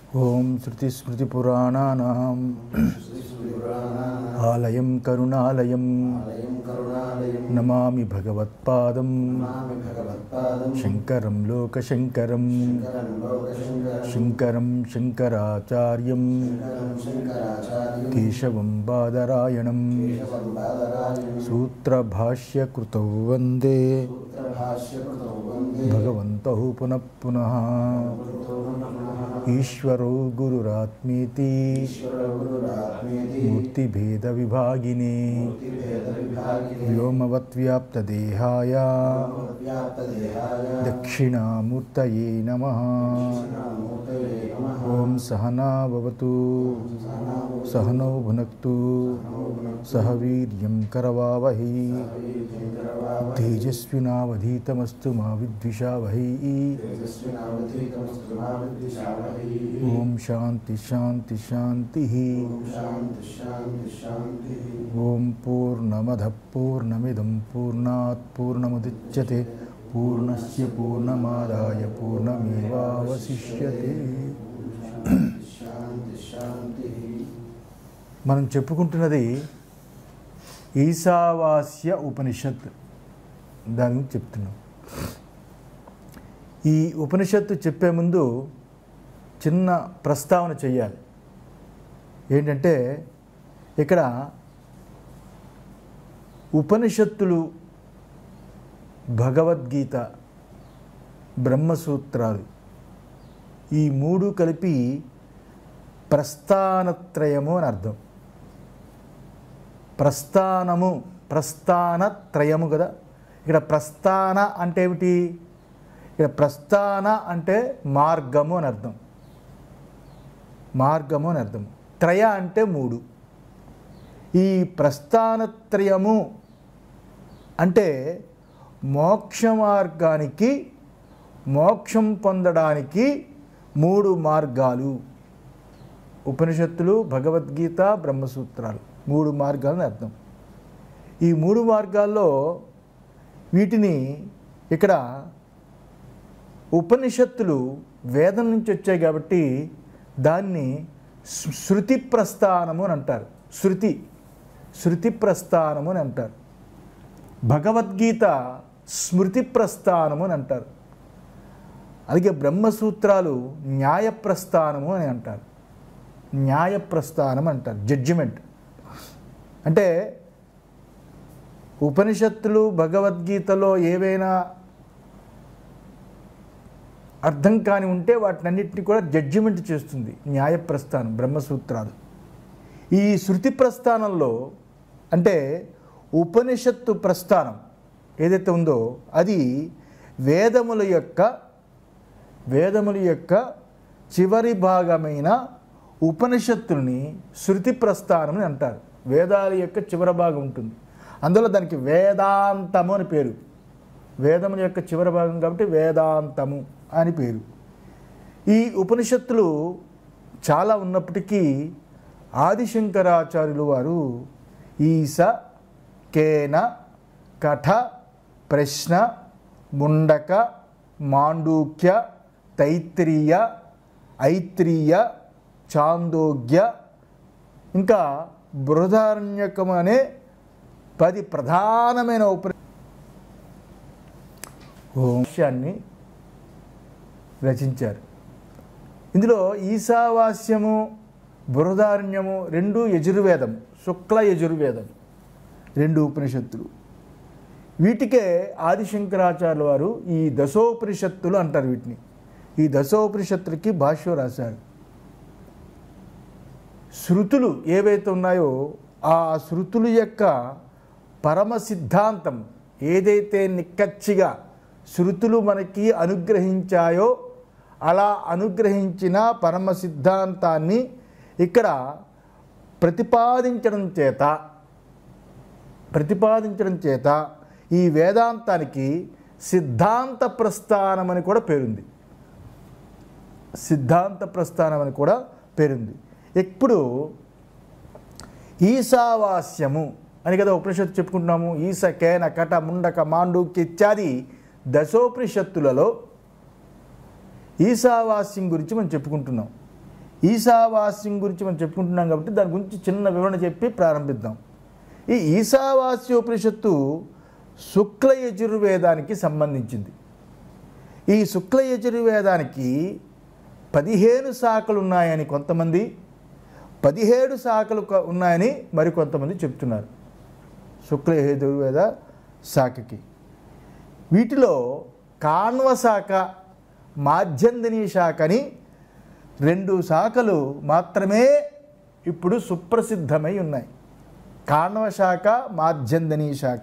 ఓం శృతిస్మృతిపురాణానాం ఆలయం కరుణాలయం నమామి భగవత్పాదం శంకరం లోకశంకరం శంకరం శంకరాచార్యం కేశవం బాదరాయణం సూత్రభాష్యకృతౌ వందే భగవంతౌ పునః పునః ఈశ్వరో గురురాత్మేతి మూర్తిభేద విభాగినే వ్యోమవత్వ్యాప్తదేహాయ దక్షిణామూర్తయే నమ ఓం సహనావతు సహనౌ భునక్తు సహ వీర్యం కరవావహై తేజస్వినావధీతమస్తు మా విద్విషావహై ఓం శాంతి శాంతి శాంతి ఓం పూర్ణమద పూర్ణమిదం పూర్ణాత్ పూర్ణముదిచ్యతే పూర్ణస్య పూర్ణమాదాయ పూర్ణమేవావశిష్యతే మనం చెప్పుకుంటున్నది ఈశావాస్య ఉపనిషత్ దాని గురించి చెప్తున్నాం ఈ ఉపనిషత్తు చెప్పే ముందు చిన్న ప్రస్తావన చెయ్యాలి ఏంటంటే ఇక్కడ ఉపనిషత్తులు భగవద్గీత బ్రహ్మసూత్రాలు ఈ మూడు కలిపి ప్రస్థానత్రయము అని అర్థం ప్రస్థానము ప్రస్థానత్రయము కదా ఇక్కడ ప్రస్థాన అంటే ఏమిటి ఇక్కడ ప్రస్థాన అంటే మార్గము అని అర్థం మార్గము అని అర్థం త్రయ అంటే మూడు ఈ ప్రస్థానత్రయము అంటే మోక్ష మార్గానికి మోక్షం పొందడానికి మూడు మార్గాలు ఉపనిషత్తులు భగవద్గీత బ్రహ్మసూత్రాలు మూడు మార్గాలని అర్థం ఈ మూడు మార్గాల్లో వీటిని ఇక్కడ ఉపనిషత్తులు వేదం నుంచి వచ్చాయి కాబట్టి దాన్ని శృ- శృతి ప్రస్థానము అని అంటారు శృతి శృతి ప్రస్థానము అని అంటారు భగవద్గీత స్మృతి ప్రస్థానము అని అంటారు అలాగే బ్రహ్మసూత్రాలు న్యాయ ప్రస్థానము అని అంటారు న్యాయ ప్రస్థానం అంటారు జడ్జిమెంట్ అంటే ఉపనిషత్తులు భగవద్గీతలో ఏవైనా అర్థం కాని ఉంటే వాటినన్నింటినీ కూడా జడ్జిమెంట్ చేస్తుంది న్యాయ ప్రస్థానం బ్రహ్మసూత్రాలు ఈ శృతి ప్రస్థానంలో అంటే ఉపనిషత్తు ప్రస్థానం ఏదైతే ఉందో అది వేదముల యొక్క వేదముల యొక్క చివరి భాగమైన ఉపనిషత్తుల్ని శృతి ప్రస్థానం అని అంటారు వేదాల యొక్క చివరి భాగం ఉంటుంది అందులో దానికి వేదాంతము అని పేరు వేదముల యొక్క చివరి భాగం కాబట్టి వేదాంతము అని పేరు ఈ ఉపనిషత్తులు చాలా ఉన్నప్పటికీ ఆదిశంకరాచార్యులు వారు ఈస కేన కఠ ప్రశ్న ముండక మాండూక్య తైత్రీయ ఐత్రీయ చాందోగ్య ఇంకా బృహదారణ్యకం అనే పది ప్రధానమైన ఉప వంశాన్ని రచించారు ఇందులో ఈశావాస్యము బృహదారణ్యము రెండు యజుర్వేదం శుక్ల యజుర్వేదం రెండు ఉపనిషత్తులు వీటికే ఆదిశంకరాచార్యుల వారు ఈ దశోపనిషత్తులు అంటారు వీటిని ఈ దశోపనిషత్తులకి భాష్యం రాశారు శృతులు ఏవైతే ఉన్నాయో ఆ శృతుల యొక్క పరమ సిద్ధాంతం ఏదైతే నిక్కచ్చిగా శృతులు మనకి అనుగ్రహించాయో అలా అనుగ్రహించిన పరమ సిద్ధాంతాన్ని ఇక్కడ ప్రతిపాదించడం చేత ప్రతిపాదించడం చేత ఈ వేదాంతానికి సిద్ధాంత ప్రస్థానం అని కూడా పేరుంది సిద్ధాంత ప్రస్థానం అని కూడా పేరుంది ఇప్పుడు ఈశావాస్యము అని కదా ఉపనిషత్తు చెప్పుకుంటున్నాము ఈస కేన కట ముండక మాండూక్య ఇత్యాది దశోపనిషత్తులలో ఈశావాస్యం గురించి మనం చెప్పుకుంటున్నాం ఈశావాస్యం గురించి మనం చెప్పుకుంటున్నాం కాబట్టి దాని గురించి చిన్న వివరణ చెప్పి ప్రారంభిద్దాం ఈ ఈశావాస్యోపనిషత్తు శుక్ల యజుర్వేదానికి సంబంధించింది ఈ శుక్ల యజుర్వేదానికి పదిహేను శాఖలు ఉన్నాయని కొంతమంది పదిహేడు శాఖలు క- ఉన్నాయని మరికొంతమంది చెప్తున్నారు శుక్ల యజుర్వేద శాఖకి వీటిలో కాన్వ శాఖ మాధ్యందిని శాఖ అని రెండు శాఖలు మాత్రమే ఇప్పుడు సుప్రసిద్ధమై ఉన్నాయి కాణవ శాఖ మాధ్యందిని శాఖ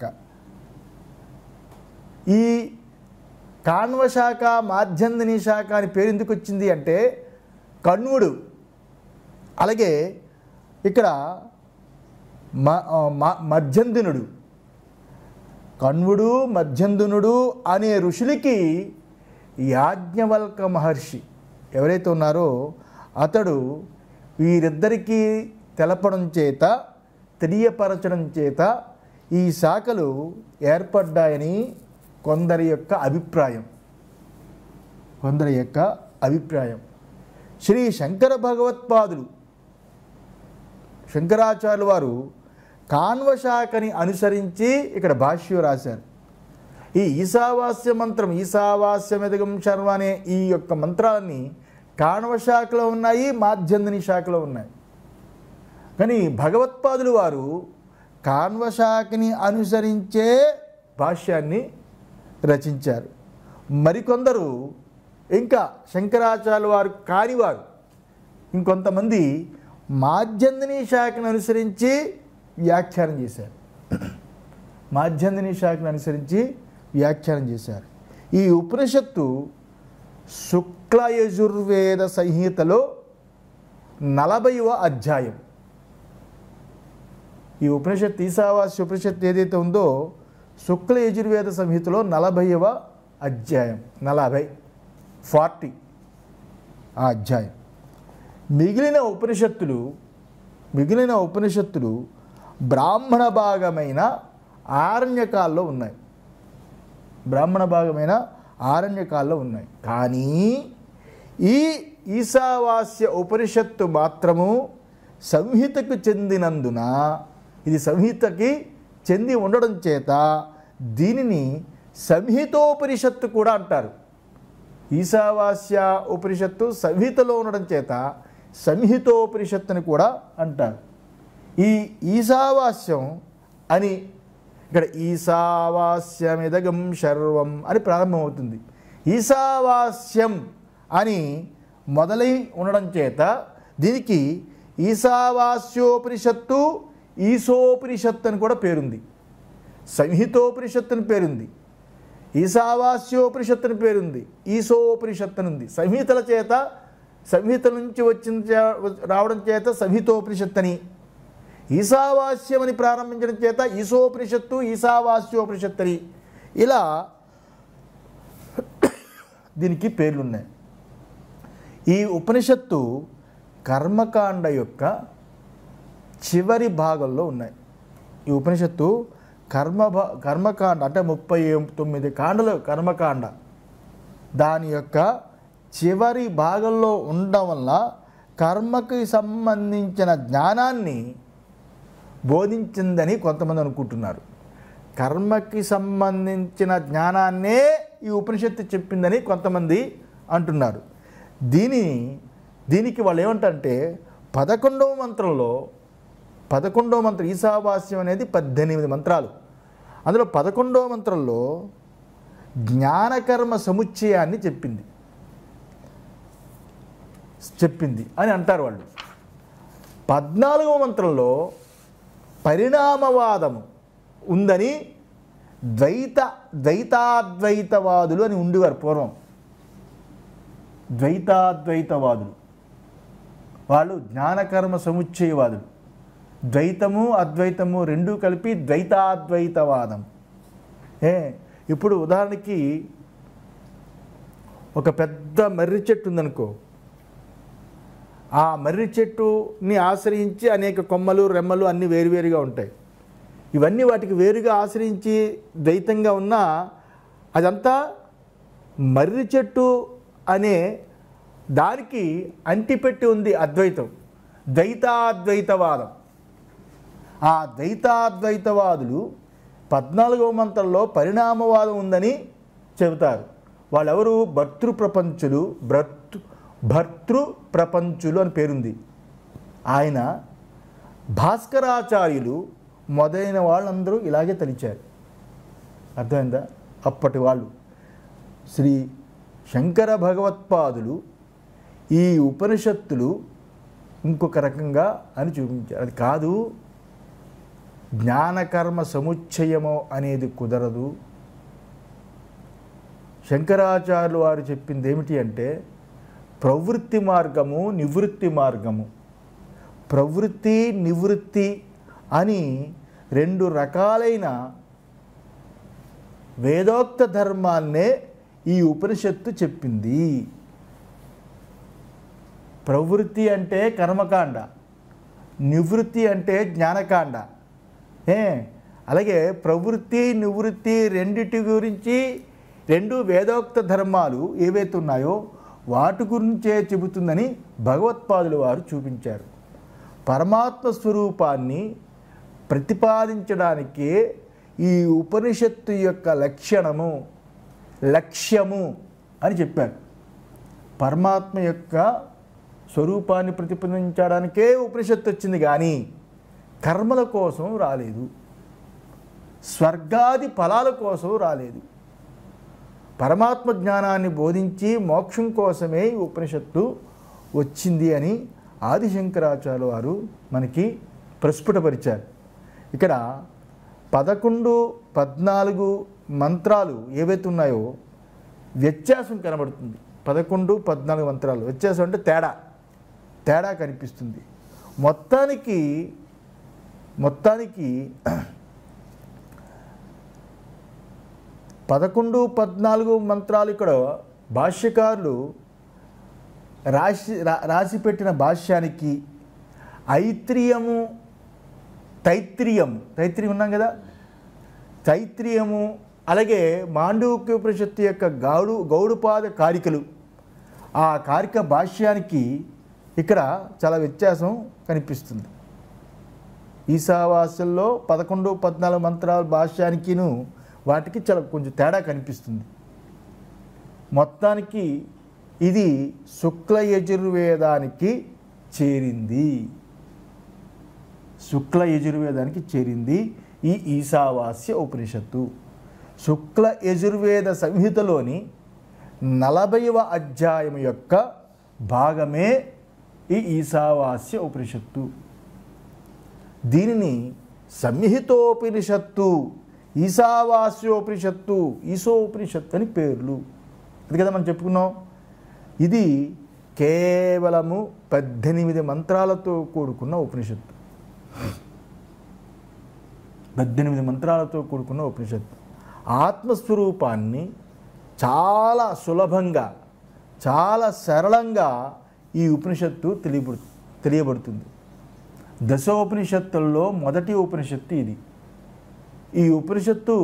ఈ కాణవ శాఖ మాధ్యందిని శాఖ అని పేరు ఎందుకు వచ్చింది అంటే కణ్వుడు అలాగే ఇక్కడ మ మ- మధ్యందినుడు కణ్వుడు మధ్యంధనుడు అనే ఋషులకి యాజ్ఞవల్క మహర్షి ఎవరైతే ఉన్నారో అతడు వీరిద్దరికీ తెలపడం చేత తెలియపరచడం చేత ఈ శాఖలు ఏర్పడ్డాయని కొందరి యొక్క అభిప్రాయం కొందరి యొక్క అభిప్రాయం శ్రీ శంకర భగవత్పాదులు శంకరాచార్యులు వారు కాన్వశాఖని అనుసరించి ఇక్కడ భాష్యం రాశారు ఈ ఈశావాస్య మంత్రం ఈశావాస్యమెదగం శర్వ అనే ఈ యొక్క మంత్రాలన్నీ కాణవ శాఖలో ఉన్నాయి మాధ్యందిని శాఖలో ఉన్నాయి కానీ భగవత్పాదులు వారు కాన్వ శాఖని అనుసరించే భాష్యాన్ని రచించారు మరికొందరు ఇంకా శంకరాచార్యుల వారు కానివారు ఇంకొంతమంది మాధ్యందిని శాఖను అనుసరించి వ్యాఖ్యానం చేశారు మాధ్యందిని శాఖను అనుసరించి వ్యాఖ్యానం చేశారు ఈ ఉపనిషత్తు శుక్ల యజుర్వేద సంహితలో నలభైవ అధ్యాయం ఈ ఉపనిషత్తు ఈశావాస్య ఉపనిషత్తు ఏదైతే ఉందో శుక్ల యజుర్వేద సంహితలో నలభైవ అధ్యాయం నలభై ఫార్టీ ఆ అధ్యాయం మిగిలిన ఉపనిషత్తులు మిగిలిన ఉపనిషత్తులు బ్రాహ్మణ భాగమైన ఆరణ్యకాల్లో ఉన్నాయి బ్రాహ్మణ భాగమైన ఆరణ్యకాల్లో ఉన్నాయి కానీ ఈ ఈశావాస్య ఉపనిషత్తు మాత్రము సంహితకు చెందినందున ఇది సంహితకి చెంది ఉండడం చేత దీనిని సంహితోపనిషత్తు కూడా అంటారు ఈశావాస్య ఉపనిషత్తు సంహితలో ఉండడం చేత సంహితోపనిషత్తుని కూడా అంటారు ఈ ఈశావాస్యం అని ఇక్కడ ఈశావాస్యమిదగం శర్వం అని ప్రారంభమవుతుంది ఈశావాస్యం అని మొదలై ఉండడం చేత దీనికి ఈశావాస్యోపనిషత్తు ఈశోపనిషత్తు అని కూడా పేరుంది సంహితోపనిషత్తు అని పేరుంది ఈశావాస్యోపనిషత్తు అని పేరుంది ఈశోపనిషత్తు అని ఉంది సంహితల చేత సంహిత నుంచి వచ్చిన చే- రావడం చేత సంహితోపనిషత్తు అని ఈశావాస్యం అని ప్రారంభించడం చేత ఈశోపనిషత్తు ఈశావాస్యోపనిషత్తు అని ఇలా దీనికి పేర్లున్నాయి ఈ ఉపనిషత్తు కర్మకాండ యొక్క చివరి భాగంలో ఉన్నాయి ఈ ఉపనిషత్తు కర్మ భా- కర్మకాండ అంటే ముప్పై తొమ్మిది కాండలు కర్మకాండ దాని యొక్క చివరి భాగంలో ఉండడం వల్ల కర్మకి సంబంధించిన జ్ఞానాన్ని బోధించిందని కొంతమంది అనుకుంటున్నారు కర్మకి సంబంధించిన జ్ఞానాన్నే ఈ ఉపనిషత్తు చెప్పిందని కొంతమంది అంటున్నారు దీని దీనికి వాళ్ళు ఏమంటారంటే పదకొండవ మంత్రంలో పదకొండవ మంత్రం ఈశావాస్యం అనేది పద్దెనిమిది మంత్రాలు అందులో పదకొండవ మంత్రంలో జ్ఞానకర్మ సముచ్చయాన్ని చెప్పింది చెప్పింది అని అంటారు వాళ్ళు పద్నాలుగవ మంత్రంలో పరిణామవాదము ఉందని ద్వైత ద్వైతాద్వైతవాదులు అని ఉండేవారు పూర్వం ద్వైతాద్వైతవాదులు వాళ్ళు జ్ఞానకర్మ సముచ్చయవాదులు ద్వైతము అద్వైతము రెండూ కలిపి ద్వైతాద్వైతవాదం ఏ ఇప్పుడు ఉదాహరణకి ఒక పెద్ద మర్రి చెట్టు ఉందనుకో ఆ మర్రి చెట్టుని ఆశ్రయించి అనేక కొమ్మలు రెమ్మలు అన్నీ వేరువేరుగా ఉంటాయి ఇవన్నీ వాటికి వేరుగా ఆశ్రయించి ద్వైతంగా ఉన్నా అదంతా మర్రి చెట్టు అనే దానికి అంటిపెట్టి ఉంది అద్వైతం ద్వైతాద్వైతవాదం ఆ ద్వైతాద్వైతవాదులు పద్నాలుగవ మంత్రంలో పరిణామవాదం ఉందని చెబుతారు వాళ్ళెవరు భర్తృ ప్రపంచులు భర్తృ భర్తృ ప్రపంచులు అని పేరుంది ఆయన భాస్కరాచార్యులు మొదలైన వాళ్ళందరూ ఇలాగే తలిచారు అర్థమైందా అప్పటి వాళ్ళు శ్రీ శంకర భగవత్పాదులు ఈ ఉపనిషత్తులు ఇంకొక రకంగా అని చూపించారు అది కాదు జ్ఞానకర్మ సముచ్చయము అనేది కుదరదు శంకరాచార్యులు వారు చెప్పింది ఏమిటి అంటే ప్రవృత్తి మార్గము నివృత్తి మార్గము ప్రవృత్తి నివృత్తి అని రెండు రకాలైన వేదోక్త ధర్మాన్నే ఈ ఉపనిషత్తు చెప్పింది ప్రవృత్తి అంటే కర్మకాండ నివృత్తి అంటే జ్ఞానకాండ ఏ అలాగే ప్రవృత్తి నివృత్తి రెండిటి గురించి రెండు వేదోక్త ధర్మాలు ఏవైతే ఉన్నాయో వాటి గురించే చెబుతుందని భగవత్పాదులు వారు చూపించారు పరమాత్మ స్వరూపాన్ని ప్రతిపాదించడానికే ఈ ఉపనిషత్తు యొక్క లక్షణము లక్ష్యము అని చెప్పారు పరమాత్మ యొక్క స్వరూపాన్ని ప్రతిపాదించడానికే ఉపనిషత్తు వచ్చింది కానీ కర్మల కోసం రాలేదు స్వర్గాది ఫలాల కోసం రాలేదు పరమాత్మ జ్ఞానాన్ని బోధించి మోక్షం కోసమే ఈ ఉపనిషత్తు వచ్చింది అని ఆదిశంకరాచార్య వారు మనకి ప్రస్ఫుటపరిచారు ఇక్కడ పదకొండు పద్నాలుగు మంత్రాలు ఏవైతే ఉన్నాయో వ్యత్యాసం కనబడుతుంది పదకొండు పద్నాలుగు మంత్రాలు వ్యత్యాసం అంటే తేడా తేడా కనిపిస్తుంది మొత్తానికి మొత్తానికి పదకొండు పద్నాలుగు మంత్రాలు ఇక్కడ భాష్యకారులు రాసి రా- రాసి పెట్టిన భాష్యానికి ఐత్రియము తైత్రియం తైత్రియం ఉన్నాం కదా తైత్రియము అలాగే మాండూక్యోపనిషత్తు యొక్క గౌడు గౌడుపాద కారికలు ఆ కారిక భాష్యానికి ఇక్కడ చాలా వ్యత్యాసం కనిపిస్తుంది ఈశావాస్యంలో పదకొండు పద్నాలుగు మంత్రాల భాష్యానికిను వాటికి చాలా కొంచెం తేడా కనిపిస్తుంది మొత్తానికి ఇది శుక్ల యజుర్వేదానికి చేరింది శుక్ల యజుర్వేదానికి చేరింది ఈ ఈశావాస్య ఉపనిషత్తు శుక్ల యజుర్వేద సంహితలోని నలభైవ అధ్యాయం యొక్క భాగమే ఈ ఈశావాస్య ఉపనిషత్తు దీనిని సంహితోపనిషత్తు ఈశావాస్యోపనిషత్తు ఈశోపనిషత్తు అని పేర్లు అది కదా మనం చెప్పుకున్నాం ఇది కేవలము పద్దెనిమిది మంత్రాలతో కూడుకున్న ఉపనిషత్తు పద్దెనిమిది మంత్రాలతో కూడుకున్న ఉపనిషత్తు ఆత్మస్వరూపాన్ని చాలా సులభంగా చాలా సరళంగా ఈ ఉపనిషత్తు తెలియబడు తెలియబడుతుంది దశోపనిషత్తుల్లో మొదటి ఉపనిషత్తు ఇది ఈ ఉపనిషత్తు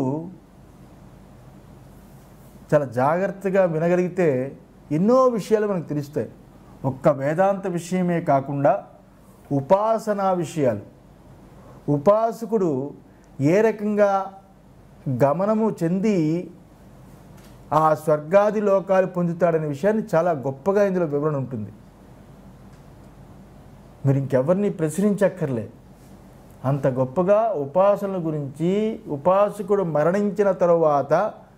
చాలా జాగ్రత్తగా వినగలిగితే ఎన్నో విషయాలు మనకు తెలుస్తాయి ఒక్క వేదాంత విషయమే కాకుండా ఉపాసనా విషయాలు ఉపాసకుడు ఏ రకంగా గమనము చెంది ఆ స్వర్గాది లోకాలు పొందుతాడనే విషయాన్ని చాలా గొప్పగా ఇందులో వివరణ ఉంటుంది మీరు ఇంకెవరిని ప్రశ్నించక్కర్లే అంత గొప్పగా ఉపాసనల గురించి ఉపాసకుడు మరణించిన తరువాత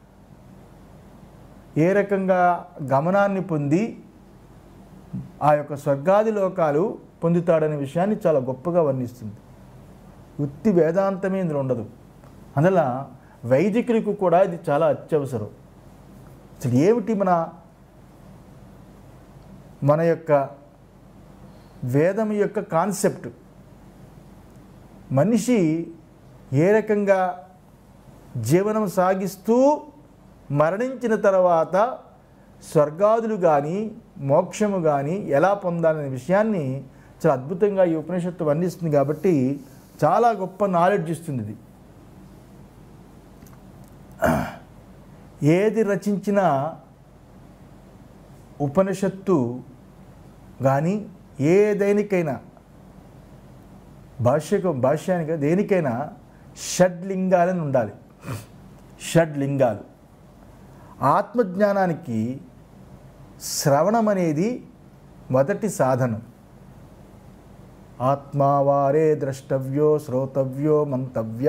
ఏ రకంగా గమనాన్ని పొంది ఆ యొక్క స్వర్గాది లోకాలు పొందుతాడనే విషయాన్ని చాలా గొప్పగా వర్ణిస్తుంది ఉత్తి వేదాంతమే ఇందులో ఉండదు అందువల్ల వైదికులకు కూడా ఇది చాలా అత్యవసరం అసలు ఏమిటి మన మన యొక్క వేదం యొక్క కాన్సెప్ట్ మనిషి ఏ రకంగా జీవనం సాగిస్తూ మరణించిన తర్వాత స్వర్గాదులు కానీ మోక్షము కానీ ఎలా పొందాలనే విషయాన్ని చాలా అద్భుతంగా ఈ ఉపనిషత్తు వర్ణిస్తుంది కాబట్టి చాలా గొప్ప నాలెడ్జ్ ఇస్తుంది ఇది ఏది రచించినా ఉపనిషత్తు కానీ ఏ దేనికైనా భాష్యకు భాష్యానికి దేనికైనా షడ్లింగాలని ఉండాలి షడ్లింగాలు ఆత్మజ్ఞానానికి శ్రవణం అనేది మొదటి సాధనం ఆత్మావారే ద్రష్టవ్యో శ్రోతవ్యో మంతవ్య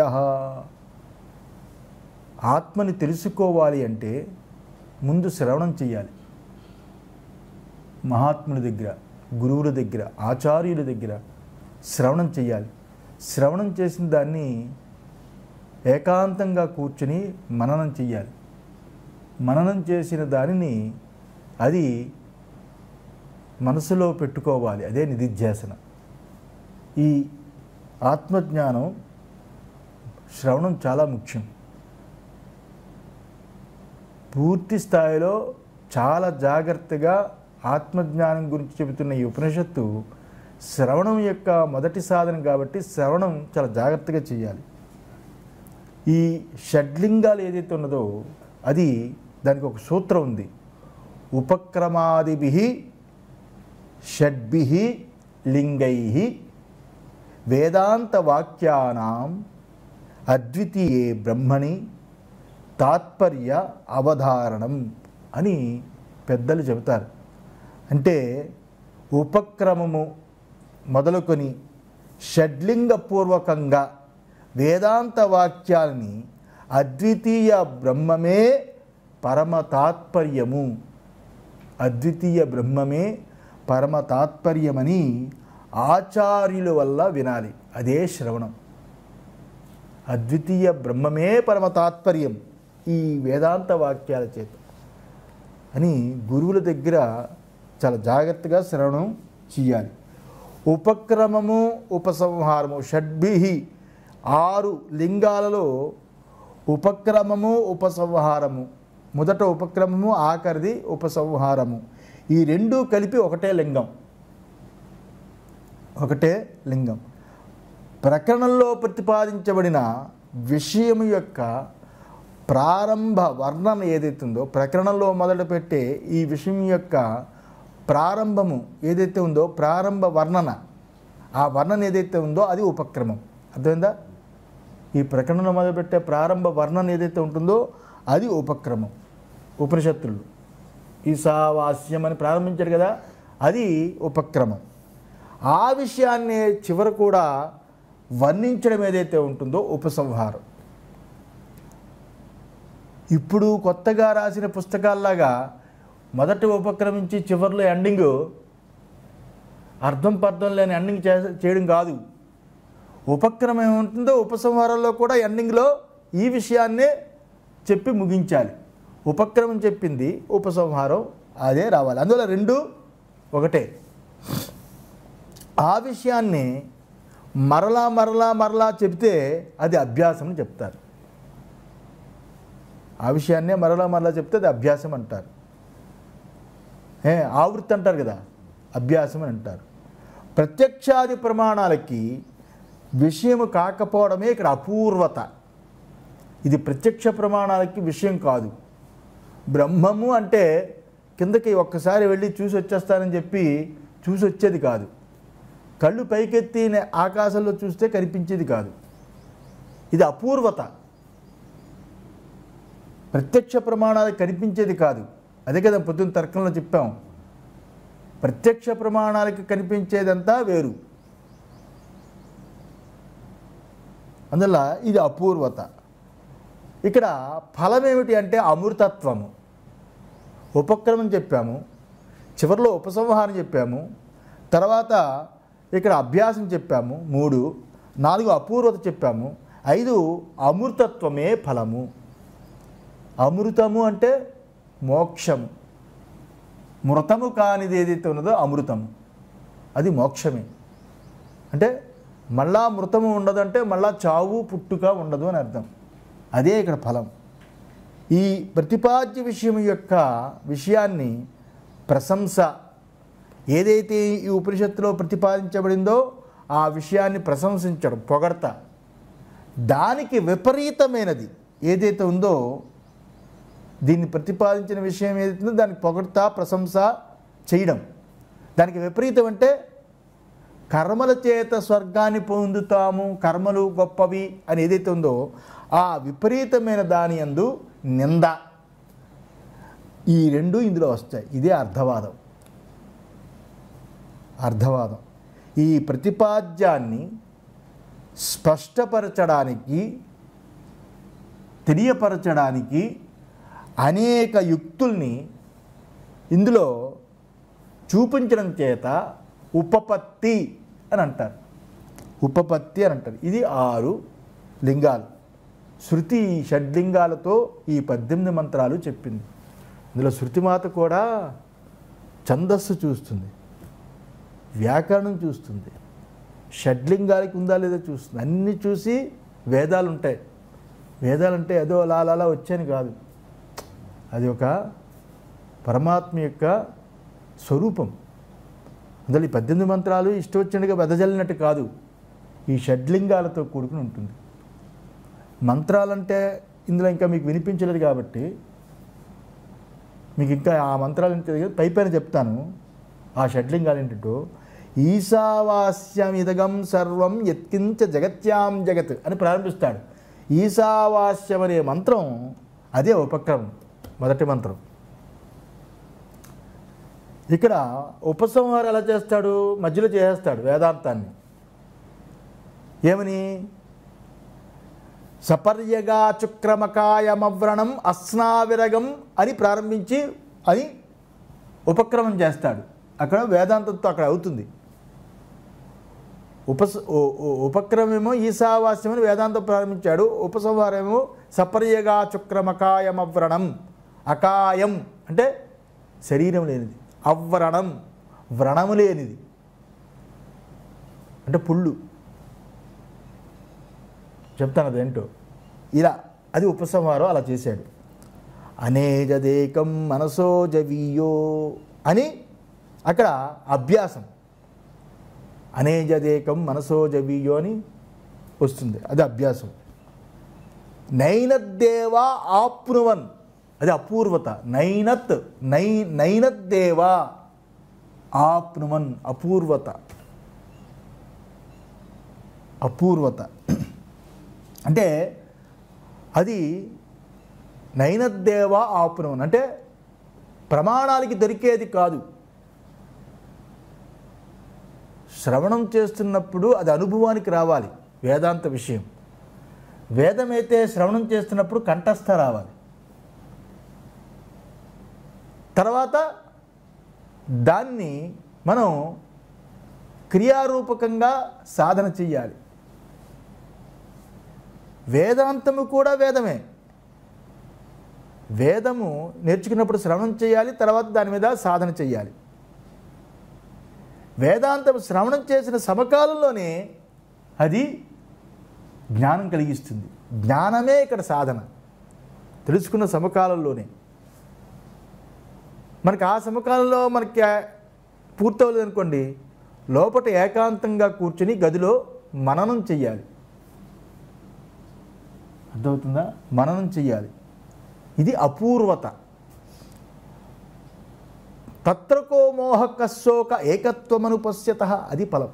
ఆత్మని తెలుసుకోవాలి అంటే ముందు శ్రవణం చేయాలి మహాత్ముల దగ్గర గురువుల దగ్గర ఆచార్యుల దగ్గర శ్రవణం చేయాలి శ్రవణం చేసిన దాన్ని ఏకాంతంగా కూర్చుని మననం చెయ్యాలి మననం చేసిన దానిని అది మనసులో పెట్టుకోవాలి అదే నిధిధ్యాసన ఈ ఆత్మజ్ఞానం శ్రవణం చాలా ముఖ్యం పూర్తి స్థాయిలో చాలా జాగ్రత్తగా ఆత్మజ్ఞానం గురించి చెబుతున్న ఈ ఉపనిషత్తు శ్రవణం యొక్క మొదటి సాధన కాబట్టి శ్రవణం చాలా జాగ్రత్తగా చేయాలి ఈ షడ్లింగాలు ఏదైతే ఉన్నదో అది దానికి ఒక సూత్రం ఉంది ఉపక్రమాదిభి షడ్భి లింగై వేదాంత వాక్యానాం అద్వితీయే బ్రహ్మణి తాత్పర్య అవధారణం అని పెద్దలు చెబుతారు అంటే ఉపక్రమము మొదలుకొని షడ్లింగపూర్వకంగా వేదాంత వాక్యాలని అద్వితీయ బ్రహ్మమే పరమ తాత్పర్యము అద్వితీయ బ్రహ్మమే పరమ తాత్పర్యమని ఆచార్యుల వల్ల వినాలి అదే శ్రవణం అద్వితీయ బ్రహ్మమే పరమ తాత్పర్యం ఈ వేదాంత వాక్యాల చేత అని గురువుల దగ్గర చాలా జాగ్రత్తగా శ్రవణం చేయాలి ఉపక్రమము ఉపసంహారము షడ్భి ఆరు లింగాలలో ఉపక్రమము ఉపసంహారము మొదట ఉపక్రమము ఆఖరిది ఉపసంహారము ఈ రెండు కలిపి ఒకటే లింగం ఒకటే లింగం ప్రకరణంలో ప్రతిపాదించబడిన విషయం యొక్క ప్రారంభ వర్ణన ఏదైతే ఉందో ప్రకరణంలో మొదలుపెట్టే ఈ విషయం యొక్క ప్రారంభము ఏదైతే ఉందో ప్రారంభ వర్ణన ఆ వర్ణన ఏదైతే ఉందో అది ఉపక్రమం అర్థమైందా ఈ ప్రకరణంలో మొదలుపెట్టే ప్రారంభ వర్ణన ఏదైతే ఉంటుందో అది ఉపక్రమం ఉపనిషత్తులు ఈశావాస్యం అని ప్రారంభించారు కదా అది ఉపక్రమం ఆ విషయాన్ని చివర కూడా వర్ణించడం ఏదైతే ఉంటుందో ఉపసంహారం ఇప్పుడు కొత్తగా రాసిన పుస్తకాల్లాగా మొదట ఉపక్రమించి చివరిలో ఎండింగ్ అర్థం పర్థం లేని ఎండింగ్ చే చేయడం కాదు ఉపక్రమం ఏముంటుందో ఉపసంహారంలో కూడా ఎండింగ్లో ఈ విషయాన్నే చెప్పి ముగించాలి ఉపక్రమం చెప్పింది ఉపసంహారం అదే రావాలి అందువల్ల రెండు ఒకటే ఆ విషయాన్ని మరలా మరలా మరలా చెబితే అది అభ్యాసం అని చెప్తారు ఆ విషయాన్నే మరలా మరలా చెప్తే అది అభ్యాసం అంటారు ఏ ఆవృత్తి అంటారు కదా అభ్యాసం అని అంటారు ప్రత్యక్షాది ప్రమాణాలకి విషయము కాకపోవడమే ఇక్కడ అపూర్వత ఇది ప్రత్యక్ష ప్రమాణాలకి విషయం కాదు బ్రహ్మము అంటే కిందకి ఒక్కసారి వెళ్ళి చూసి వచ్చేస్తానని చెప్పి చూసి వచ్చేది కాదు కళ్ళు పైకెత్తి నే- ఆకాశంలో చూస్తే కనిపించేది కాదు ఇది అపూర్వత ప్రత్యక్ష ప్రమాణాలు కనిపించేది కాదు అదే కదా పొద్దున్న తర్కంలో చెప్పాం ప్రత్యక్ష ప్రమాణాలకి కనిపించేదంతా వేరు అందువల్ల ఇది అపూర్వత ఇక్కడ ఫలం ఏమిటి అంటే అమృతత్వము ఉపక్రమం చెప్పాము చివరిలో ఉపసంహారం చెప్పాము తర్వాత ఇక్కడ అభ్యాసం చెప్పాము మూడు నాలుగు అపూర్వత చెప్పాము ఐదు అమృతత్వమే ఫలము అమృతము అంటే మోక్షము మృతము కానిది ఏదైతే ఉన్నదో అమృతము అది మోక్షమే అంటే మళ్ళా మృతము ఉండదంటే మళ్ళా చావు పుట్టుక ఉండదు అని అర్థం అదే ఇక్కడ ఫలం ఈ ప్రతిపాద్య విషయం యొక్క విషయాన్ని ప్రశంస ఏదైతే ఈ ఉపనిషత్తులో ప్రతిపాదించబడిందో ఆ విషయాన్ని ప్రశంసించడం పొగడత దానికి విపరీతమైనది ఏదైతే ఉందో దీన్ని ప్రతిపాదించిన విషయం ఏదైతే ఉందో దానికి పొగడత ప్రశంస చేయడం దానికి విపరీతం అంటే కర్మల చేత స్వర్గాన్ని పొందుతాము కర్మలు గొప్పవి అని ఏదైతే ఉందో ఆ విపరీతమైన దాని అందు నింద ఈ రెండు ఇందులో వస్తాయి ఇదే అర్థవాదం అర్థవాదం ఈ ప్రతిపాద్యాన్ని స్పష్టపరచడానికి తెలియపరచడానికి అనేక యుక్తుల్ని ఇందులో చూపించడం చేత ఉపపత్తి అని అంటారు ఉపపత్తి అని అంటారు ఇది ఆరు లింగాలు శృతి ఈ షడ్లింగాలతో ఈ పద్దెనిమిది మంత్రాలు చెప్పింది ఇందులో శృతిమాత కూడా ఛందస్సు చూస్తుంది వ్యాకరణం చూస్తుంది షడ్లింగాలకి ఉందా లేదా చూస్తుంది అన్నీ చూసి వేదాలు ఉంటాయి వేదాలు అంటే ఏదో అలా అలా అలా వచ్చాని కాదు అది ఒక పరమాత్మ యొక్క స్వరూపం అందులో ఈ పద్దెనిమిది మంత్రాలు ఇష్టం వచ్చినట్టుగా వెదజల్లినట్టు కాదు ఈ షడ్లింగాలతో కూడుకుని ఉంటుంది మంత్రాలంటే ఇందులో ఇంకా మీకు వినిపించలేదు కాబట్టి మీకు ఇంకా ఆ మంత్రాలు ఏంటో పై పైన చెప్తాను ఆ షడ్లింగాలు ఏంటంటో ఈశావాస్యమిదగం సర్వం యత్కించ జగత్యాం జగత్ అని ప్రారంభిస్తాడు ఈశావాస్యం అనే మంత్రం అదే ఉపక్రమం మొదటి మంత్రం ఇక్కడ ఉపసంహారం ఎలా చేస్తాడు మధ్యలో చేసేస్తాడు వేదాంతాన్ని ఏమని సపర్యగా చుక్రమకాయమవ్రణం అస్నావిరగం అని ప్రారంభించి అని ఉపక్రమం చేస్తాడు అక్కడ వేదాంతంతో అక్కడ అవుతుంది ఉపస ఉ- ఉ- ఉపక్రమేమో ఈశావాస్యమని వేదాంతం ప్రారంభించాడు ఉపసంహారమేమో సపర్యగా చుక్రమకాయమవ్రణం అకాయం అంటే శరీరం లేనిది అవ్రణం వ్రణము లేనిది అంటే పుళ్ళు చెప్తాను అదేంటో ఇలా అది ఉపసంహారం అలా చేశాడు అనేజదేకం మనసో జవీయో అని అక్కడ అభ్యాసం అనేజదేకం మనసో జవీయో అని వస్తుంది అది అభ్యాసం నైనద్దేవా ఆప్నువన్ అది అపూర్వత నైనత్ నై నైనద్దేవా ఆప్నువన్ అపూర్వత అపూర్వత అంటే అది నైనద్దేవ ఆపునం అంటే ప్రమాణాలకి దొరికేది కాదు శ్రవణం చేస్తున్నప్పుడు అది అనుభవానికి రావాలి వేదాంత విషయం వేదమైతే శ్రవణం చేస్తున్నప్పుడు కంఠస్థ రావాలి తర్వాత దాన్ని మనం క్రియారూపకంగా సాధన చెయ్యాలి వేదాంతము కూడా వేదమే వేదము నేర్చుకున్నప్పుడు శ్రవణం చేయాలి తర్వాత దాని మీద సాధన చేయాలి వేదాంతం శ్రవణం చేసిన సమకాలంలోనే అది జ్ఞానం కలిగిస్తుంది జ్ఞానమే ఇక్కడ సాధన తెలుసుకున్న సమకాలంలోనే మనకి ఆ సమకాలంలో మనకి పూర్తవలేదు అనుకోండి లోపల ఏకాంతంగా కూర్చుని గదిలో మననం చెయ్యాలి అర్థమవుతుందా మననం చెయ్యాలి ఇది అపూర్వత తత్రకో మోహ కశోక ఏకత్వమను పశ్యత అది ఫలం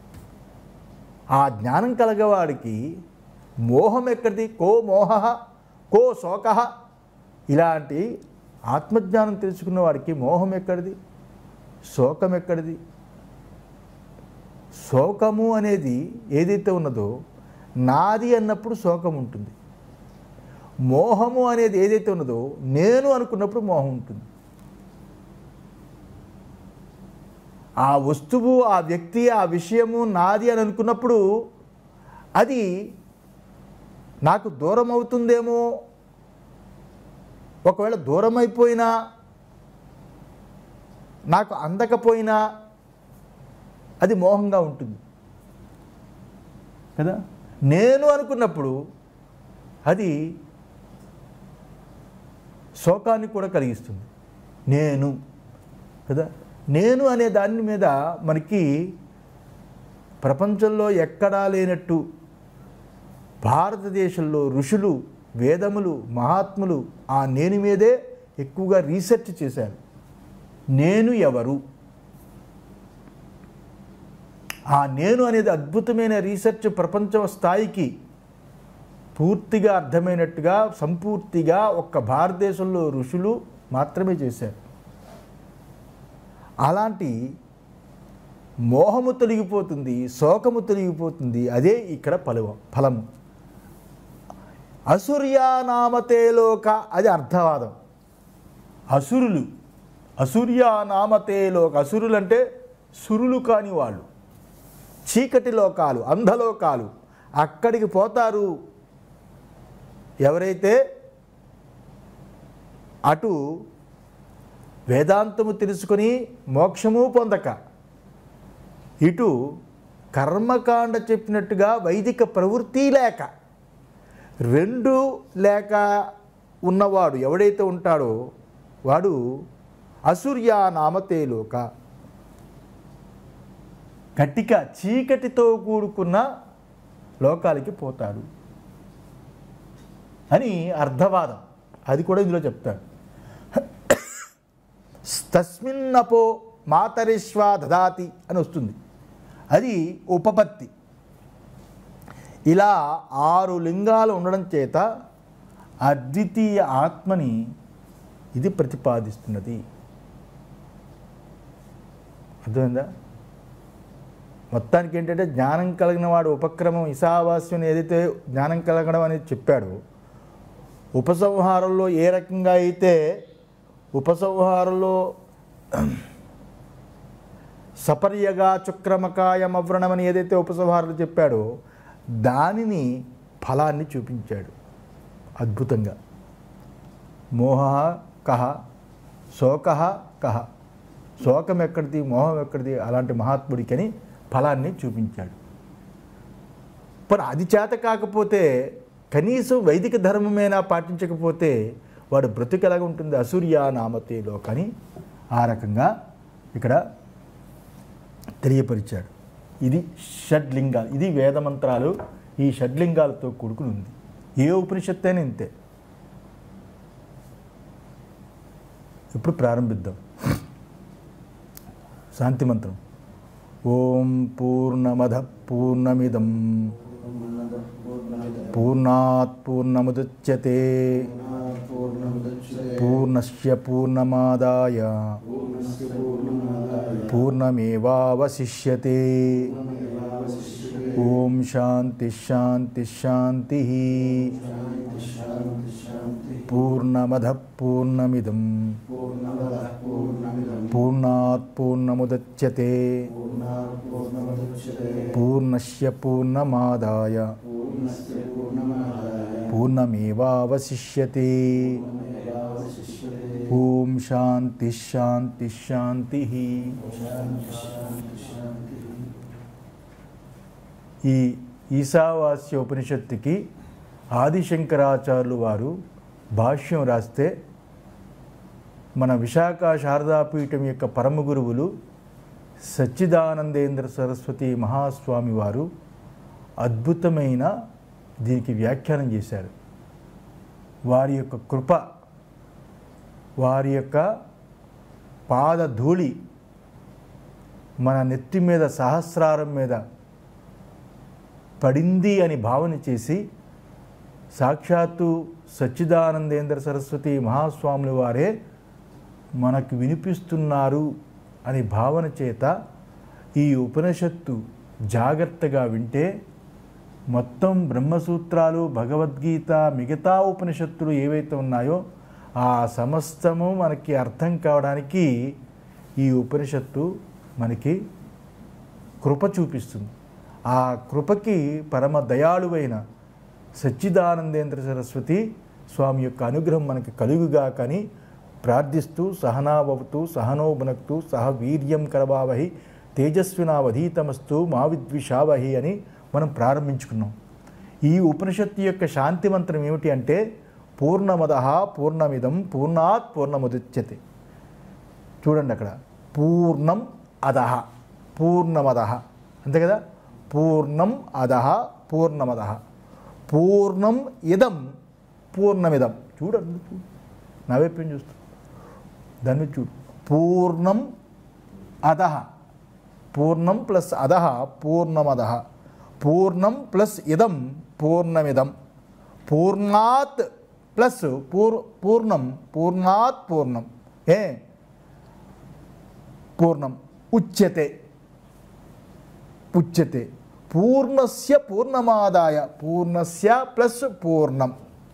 ఆ జ్ఞానం కలగవాడికి మోహం ఎక్కడిది కో మోహ కో శోక ఇలాంటి ఆత్మజ్ఞానం తెలుసుకున్న వాడికి మోహం ఎక్కడిది శోకం ఎక్కడిది శోకము అనేది ఏదైతే ఉన్నదో నాది అన్నప్పుడు శోకం ఉంటుంది మోహము అనేది ఏదైతే ఉన్నదో నేను అనుకున్నప్పుడు మోహం ఉంటుంది ఆ వస్తువు ఆ వ్యక్తి ఆ విషయము నాది అని అనుకున్నప్పుడు అది నాకు దూరం అవుతుందేమో ఒకవేళ దూరం అయిపోయినా నాకు అందకపోయినా అది మోహంగా ఉంటుంది కదా నేను అనుకున్నప్పుడు అది శోకాన్ని కూడా కలిగిస్తుంది నేను కదా నేను అనే దాని మీద మనకి ప్రపంచంలో ఎక్కడా లేనట్టు భారతదేశంలో ఋషులు వేదములు మహాత్ములు ఆ నేను మీదే ఎక్కువగా రీసెర్చ్ చేశారు నేను ఎవరు ఆ నేను అనేది అద్భుతమైన రీసెర్చ్ ప్రపంచ స్థాయికి పూర్తిగా అర్థమైనట్టుగా సంపూర్తిగా ఒక్క భారతదేశంలో ఋషులు మాత్రమే చేశారు అలాంటి మోహము తొలగిపోతుంది శోకము తొలగిపోతుంది అదే ఇక్కడ ఫలవ ఫలము అసూర్యానామతేలోక అది అర్థవాదం అసురులు అసూర్యానామతేలోక అసురులు అంటే సురులు కాని వాళ్ళు చీకటి లోకాలు అంధలోకాలు అక్కడికి పోతారు ఎవరైతే అటు వేదాంతము తెలుసుకొని మోక్షము పొందక ఇటు కర్మకాండ చెప్పినట్టుగా వైదిక ప్రవృత్తి లేక రెండు లేక ఉన్నవాడు ఎవడైతే ఉంటాడో వాడు అసూర్యా నామతేలోక కట్టిక చీకటితో కూడుకున్న లోకాలకి పోతాడు అని అర్థవాదం అది కూడా ఇందులో చెప్తాడు తస్మిన్నపో మాతరిష్వా దదాతి అని వస్తుంది అది ఉపపత్తి ఇలా ఆరు లింగాలు ఉండడం చేత అద్వితీయ ఆత్మని ఇది ప్రతిపాదిస్తున్నది అర్థమైందా మొత్తానికి ఏంటంటే జ్ఞానం కలిగిన వాడు ఉపక్రమం ఇసావాస్యం ఏదైతే జ్ఞానం కలగడం అనేది చెప్పాడో ఉపసంహారంలో ఏ రకంగా అయితే ఉపసంహారంలో సపర్యగా చుక్రమకాయమవ్రణమని ఏదైతే ఉపసంహారంలో చెప్పాడో దానిని ఫలాన్ని చూపించాడు అద్భుతంగా మోహ కహ శోక కహ శోకం ఎక్కడిది మోహం ఎక్కడిది అలాంటి మహాత్ముడికని ఫలాన్ని చూపించాడు మరి అది చేత కాకపోతే కనీసం వైదిక ధర్మమైనా పాటించకపోతే వాడు బ్రతుకు ఎలాగ ఉంటుంది అసూర్య నామతేలో కానీ ఆ రకంగా ఇక్కడ తెలియపరిచాడు ఇది షడ్లింగాలు ఇది వేదమంత్రాలు ఈ షడ్లింగాలతో కూడుకుని ఉంది ఏ ఉపనిషత్తు అయినా ఇంతే ఇప్పుడు ప్రారంభిద్దాం శాంతి మంత్రం ఓం పూర్ణమద పూర్ణమిదం పూర్ణాత్ పూర్ణముదచ్యతే పూర్ణస్య పూర్ణమాదాయ పూర్ణమేవావశిష్యతే ఓం శాంతి శాంతి శాంతి పూర్ణమద పూర్ణమిదం పూర్ణాత్ పూర్ణముదచ్యతే పూర్ణస్య పూర్ణమాదాయ పూర్ణమేవావశిష్యతే ఓం శాంతి శాంతి శాంతి ఈ ఈశావాస్య ఉపనిషత్తుకి ఆదిశంకరాచార్యులు వారు భాష్యం రాస్తే మన విశాఖ శారదాపీఠం యొక్క పరమ గురువులు సచ్చిదానందేంద్ర సరస్వతి మహాస్వామి వారు అద్భుతమైన దీనికి వ్యాఖ్యానం చేశారు వారి యొక్క కృప వారి యొక్క పాదధూళి మన నెత్తి మీద సహస్రారం మీద పడింది అని భావన చేసి సాక్షాత్తు సచ్చిదానందేంద్ర సరస్వతి మహాస్వాముల వారే మనకు వినిపిస్తున్నారు అని భావన చేత ఈ ఉపనిషత్తు జాగ్రత్తగా వింటే మొత్తం బ్రహ్మసూత్రాలు భగవద్గీత మిగతా ఉపనిషత్తులు ఏవైతే ఉన్నాయో ఆ సమస్తము మనకి అర్థం కావడానికి ఈ ఉపనిషత్తు మనకి కృప చూపిస్తుంది ఆ కృపకి పరమ దయాళువైన సచ్చిదానందేంద్ర సరస్వతి స్వామి యొక్క అనుగ్రహం మనకి కలుగుగా కానీ ప్రార్థిస్తూ సహనాభవతు సహనోభునక్తు సహ వీర్యం కరవావహి తేజస్వినావధీతమస్తు మా విద్విషావహి అని మనం ప్రారంభించుకున్నాం ఈ ఉపనిషత్తు యొక్క శాంతి మంత్రం ఏమిటి అంటే పూర్ణమద పూర్ణమిదం పూర్ణాత్ పూర్ణముదిచ్యతే చూడండి అక్కడ పూర్ణం అదహ పూర్ణమద అంతే కదా పూర్ణం అదహ పూర్ణమద పూర్ణం ఇదం పూర్ణమిదం చూడండి చూడు నా వైపు ఏం చూస్తా దాన్ని చూడు పూర్ణం అదహ పూర్ణం ప్లస్ అధ పూర్ణమద పూర్ణం ప్లస్ ఇదం పూర్ణమిదం పూర్ణాత్ ప్లస్ పూర్ పూర్ణం పూర్ణాత్ పూర్ణం ఏ పూర్ణం ఉచ్యతే ఉచ్యతే పూర్ణస్య పూర్ణమాదాయ పూర్ణస్య ప్లస్ పూర్ణం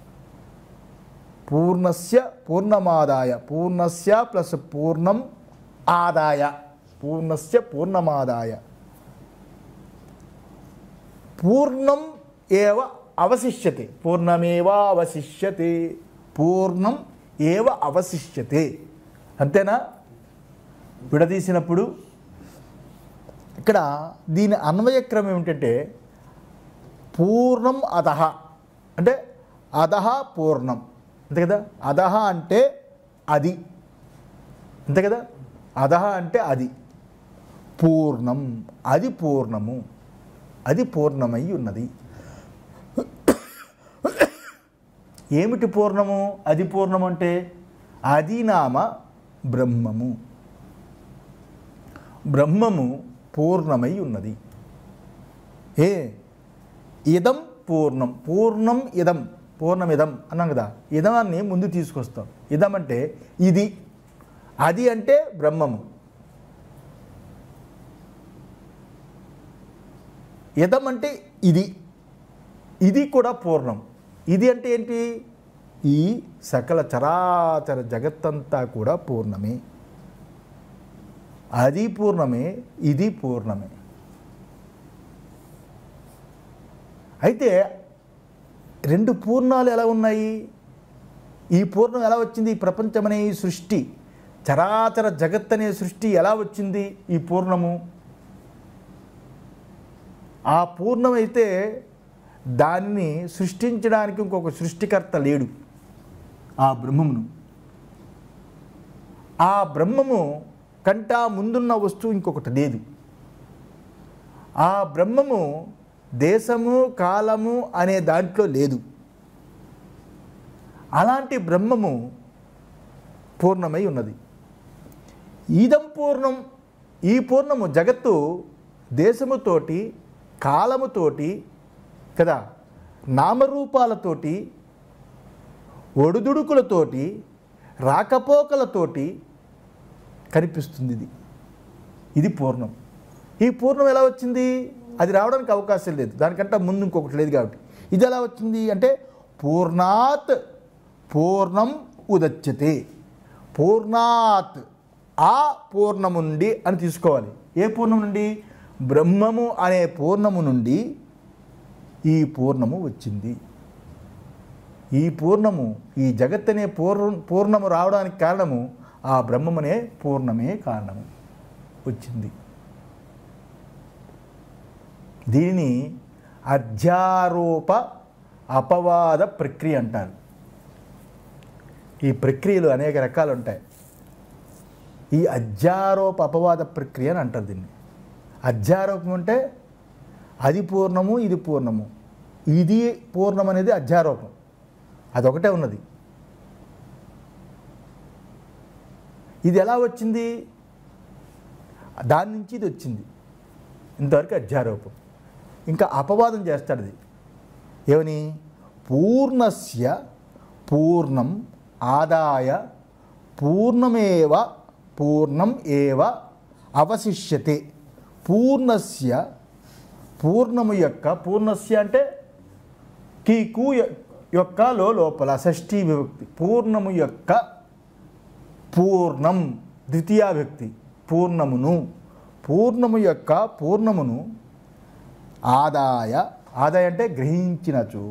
పూర్ణస్య పూర్ణమాదాయ పూర్ణస్య ప్లస్ పూర్ణం ఆదాయ పూర్ణస్య పూర్ణమాదాయ పూర్ణం ఏవ అవశిష్యతే పూర్ణమేవ అవశిష్యతే పూర్ణం ఏవ అవశిష్యతే అంతేనా విడదీసినప్పుడు ఇక్కడ దీని అన్వయక్రమం ఏమిటంటే పూర్ణం అధహ అంటే అధహ పూర్ణం అంతే కదా అధహ అంటే అది అంతే కదా అధహ అంటే అది పూర్ణం అది పూర్ణము అది పూర్ణమై ఉన్నది ఏమిటి పూర్ణము అది పూర్ణం అంటే అది నామ బ్రహ్మము బ్రహ్మము పూర్ణమై ఉన్నది ఏ ఇదం పూర్ణం పూర్ణం ఇదం పూర్ణమిదం అన్నాం కదా ఇదమాన్ని ముందు తీసుకొస్తాం ఇదం అంటే ఇది అది అంటే బ్రహ్మము ఇదం అంటే ఇది ఇది కూడా పూర్ణం ఇది అంటే ఏంటి ఈ సకల చరాచర జగత్తంతా కూడా పూర్ణమే అది పూర్ణమే ఇది పూర్ణమే అయితే రెండు పూర్ణాలు ఎలా ఉన్నాయి ఈ పూర్ణం ఎలా వచ్చింది ఈ ప్రపంచం అనే ఈ సృష్టి చరాచర జగత్ అనే సృష్టి ఎలా వచ్చింది ఈ పూర్ణము ఆ పూర్ణమైతే దానిని సృష్టించడానికి ఇంకొక సృష్టికర్త లేడు ఆ బ్రహ్మమును ఆ బ్రహ్మము కంటా ముందున్న వస్తువు ఇంకొకటి లేదు ఆ బ్రహ్మము దేశము కాలము అనే దాంట్లో లేదు అలాంటి బ్రహ్మము పూర్ణమై ఉన్నది ఈదం పూర్ణం ఈ పూర్ణము జగత్తు దేశముతోటి కాలముతోటి కదా నామరూపాలతోటి ఒడుదుడుకులతోటి రాకపోకలతోటి కనిపిస్తుంది ఇది ఇది పూర్ణం ఈ పూర్ణం ఎలా వచ్చింది అది రావడానికి అవకాశం లేదు దానికంటే ముందు ఇంకొకటి లేదు కాబట్టి ఇది ఎలా వచ్చింది అంటే పూర్ణాత్ పూర్ణం ఉదచ్యతే పూర్ణాత్ ఆ పూర్ణము నుండి అని తీసుకోవాలి ఏ పూర్ణం నుండి బ్రహ్మము అనే పూర్ణము నుండి ఈ పూర్ణము వచ్చింది ఈ పూర్ణము ఈ జగత్ అనే పూర్ణ పూర్ణము రావడానికి కారణము ఆ బ్రహ్మమనే పూర్ణమే కారణము వచ్చింది దీనిని అధ్యారోప అపవాద ప్రక్రియ అంటారు ఈ ప్రక్రియలు అనేక రకాలు ఉంటాయి ఈ అధ్యారోప అపవాద ప్రక్రియ అని అంటారు దీన్ని అధ్యారోపం అంటే అది పూర్ణము ఇది పూర్ణము ఇది పూర్ణం అనేది అధ్యారోపం అదొకటే ఉన్నది ఇది ఎలా వచ్చింది దాని నుంచి ఇది వచ్చింది ఇంతవరకు అధ్యారోపం ఇంకా అపవాదం చేస్తాడు ఇది ఏమని పూర్ణస్య పూర్ణం ఆదాయ పూర్ణమేవ పూర్ణం ఏవ అవశిష్యతే పూర్ణస్య పూర్ణము యొక్క పూర్ణస్య అంటే కీకు యొ- యొక్క లో లోపల షష్ఠీ విభక్తి పూర్ణము యొక్క పూర్ణం ద్వితీయ వ్యక్తి పూర్ణమును పూర్ణము యొక్క పూర్ణమును ఆదాయ ఆదాయ అంటే గ్రహించినచు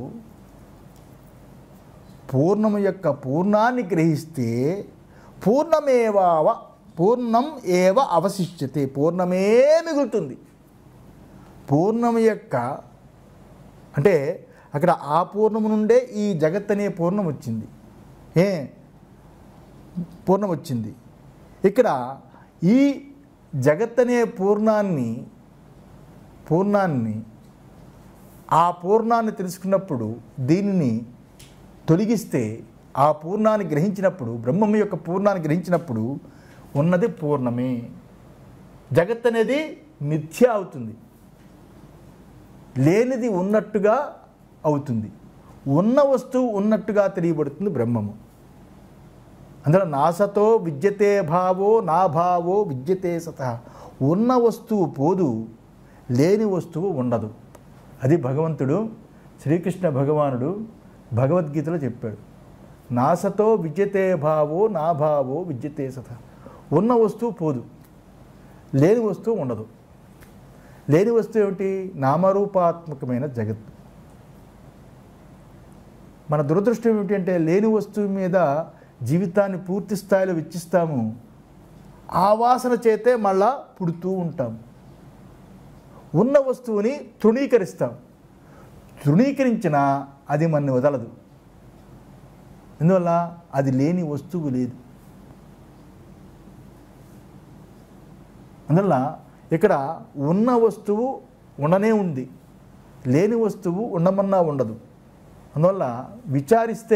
పూర్ణము యొక్క పూర్ణాన్ని గ్రహిస్తే పూర్ణమేవావ పూర్ణం ఏవ అవశిష్యతే పూర్ణమే మిగులుతుంది పూర్ణము యొక్క అంటే అక్కడ ఆ పూర్ణము నుండే ఈ జగత్ అనే పూర్ణం వచ్చింది ఏ పూర్ణం వచ్చింది ఇక్కడ ఈ జగత్ అనే పూర్ణాన్ని పూర్ణాన్ని ఆ పూర్ణాన్ని తెలుసుకున్నప్పుడు దీనిని తొలగిస్తే ఆ పూర్ణాన్ని గ్రహించినప్పుడు బ్రహ్మము యొక్క పూర్ణాన్ని గ్రహించినప్పుడు ఉన్నది పూర్ణమే జగత్ అనేది మిథ్య అవుతుంది లేనిది ఉన్నట్టుగా అవుతుంది ఉన్న వస్తువు ఉన్నట్టుగా తెలియబడుతుంది బ్రహ్మము అందులో నాసతో విద్యతే భావో నా భావో విద్యతే సత ఉన్న వస్తువు పోదు లేని వస్తువు ఉండదు అది భగవంతుడు శ్రీకృష్ణ భగవానుడు భగవద్గీతలో చెప్పాడు నాసతో విద్యతే భావో నా భావో విద్యతే సత ఉన్న వస్తువు పోదు లేని వస్తువు ఉండదు లేని వస్తువు ఏమిటి నామరూపాత్మకమైన జగత్తు మన దురదృష్టం ఏమిటి అంటే లేని వస్తువు మీద జీవితాన్ని పూర్తి స్థాయిలో వెచ్చిస్తాము ఆ వాసన చేతే మళ్ళా పుడుతూ ఉంటాం ఉన్న వస్తువుని తృణీకరిస్తాం తృణీకరించినా అది మనని వదలదు ఎందువల్ల అది లేని వస్తువు లేదు అందువల్ల ఇక్కడ ఉన్న వస్తువు ఉండనే ఉంది లేని వస్తువు ఉండమన్నా ఉండదు అందువల్ల విచారిస్తే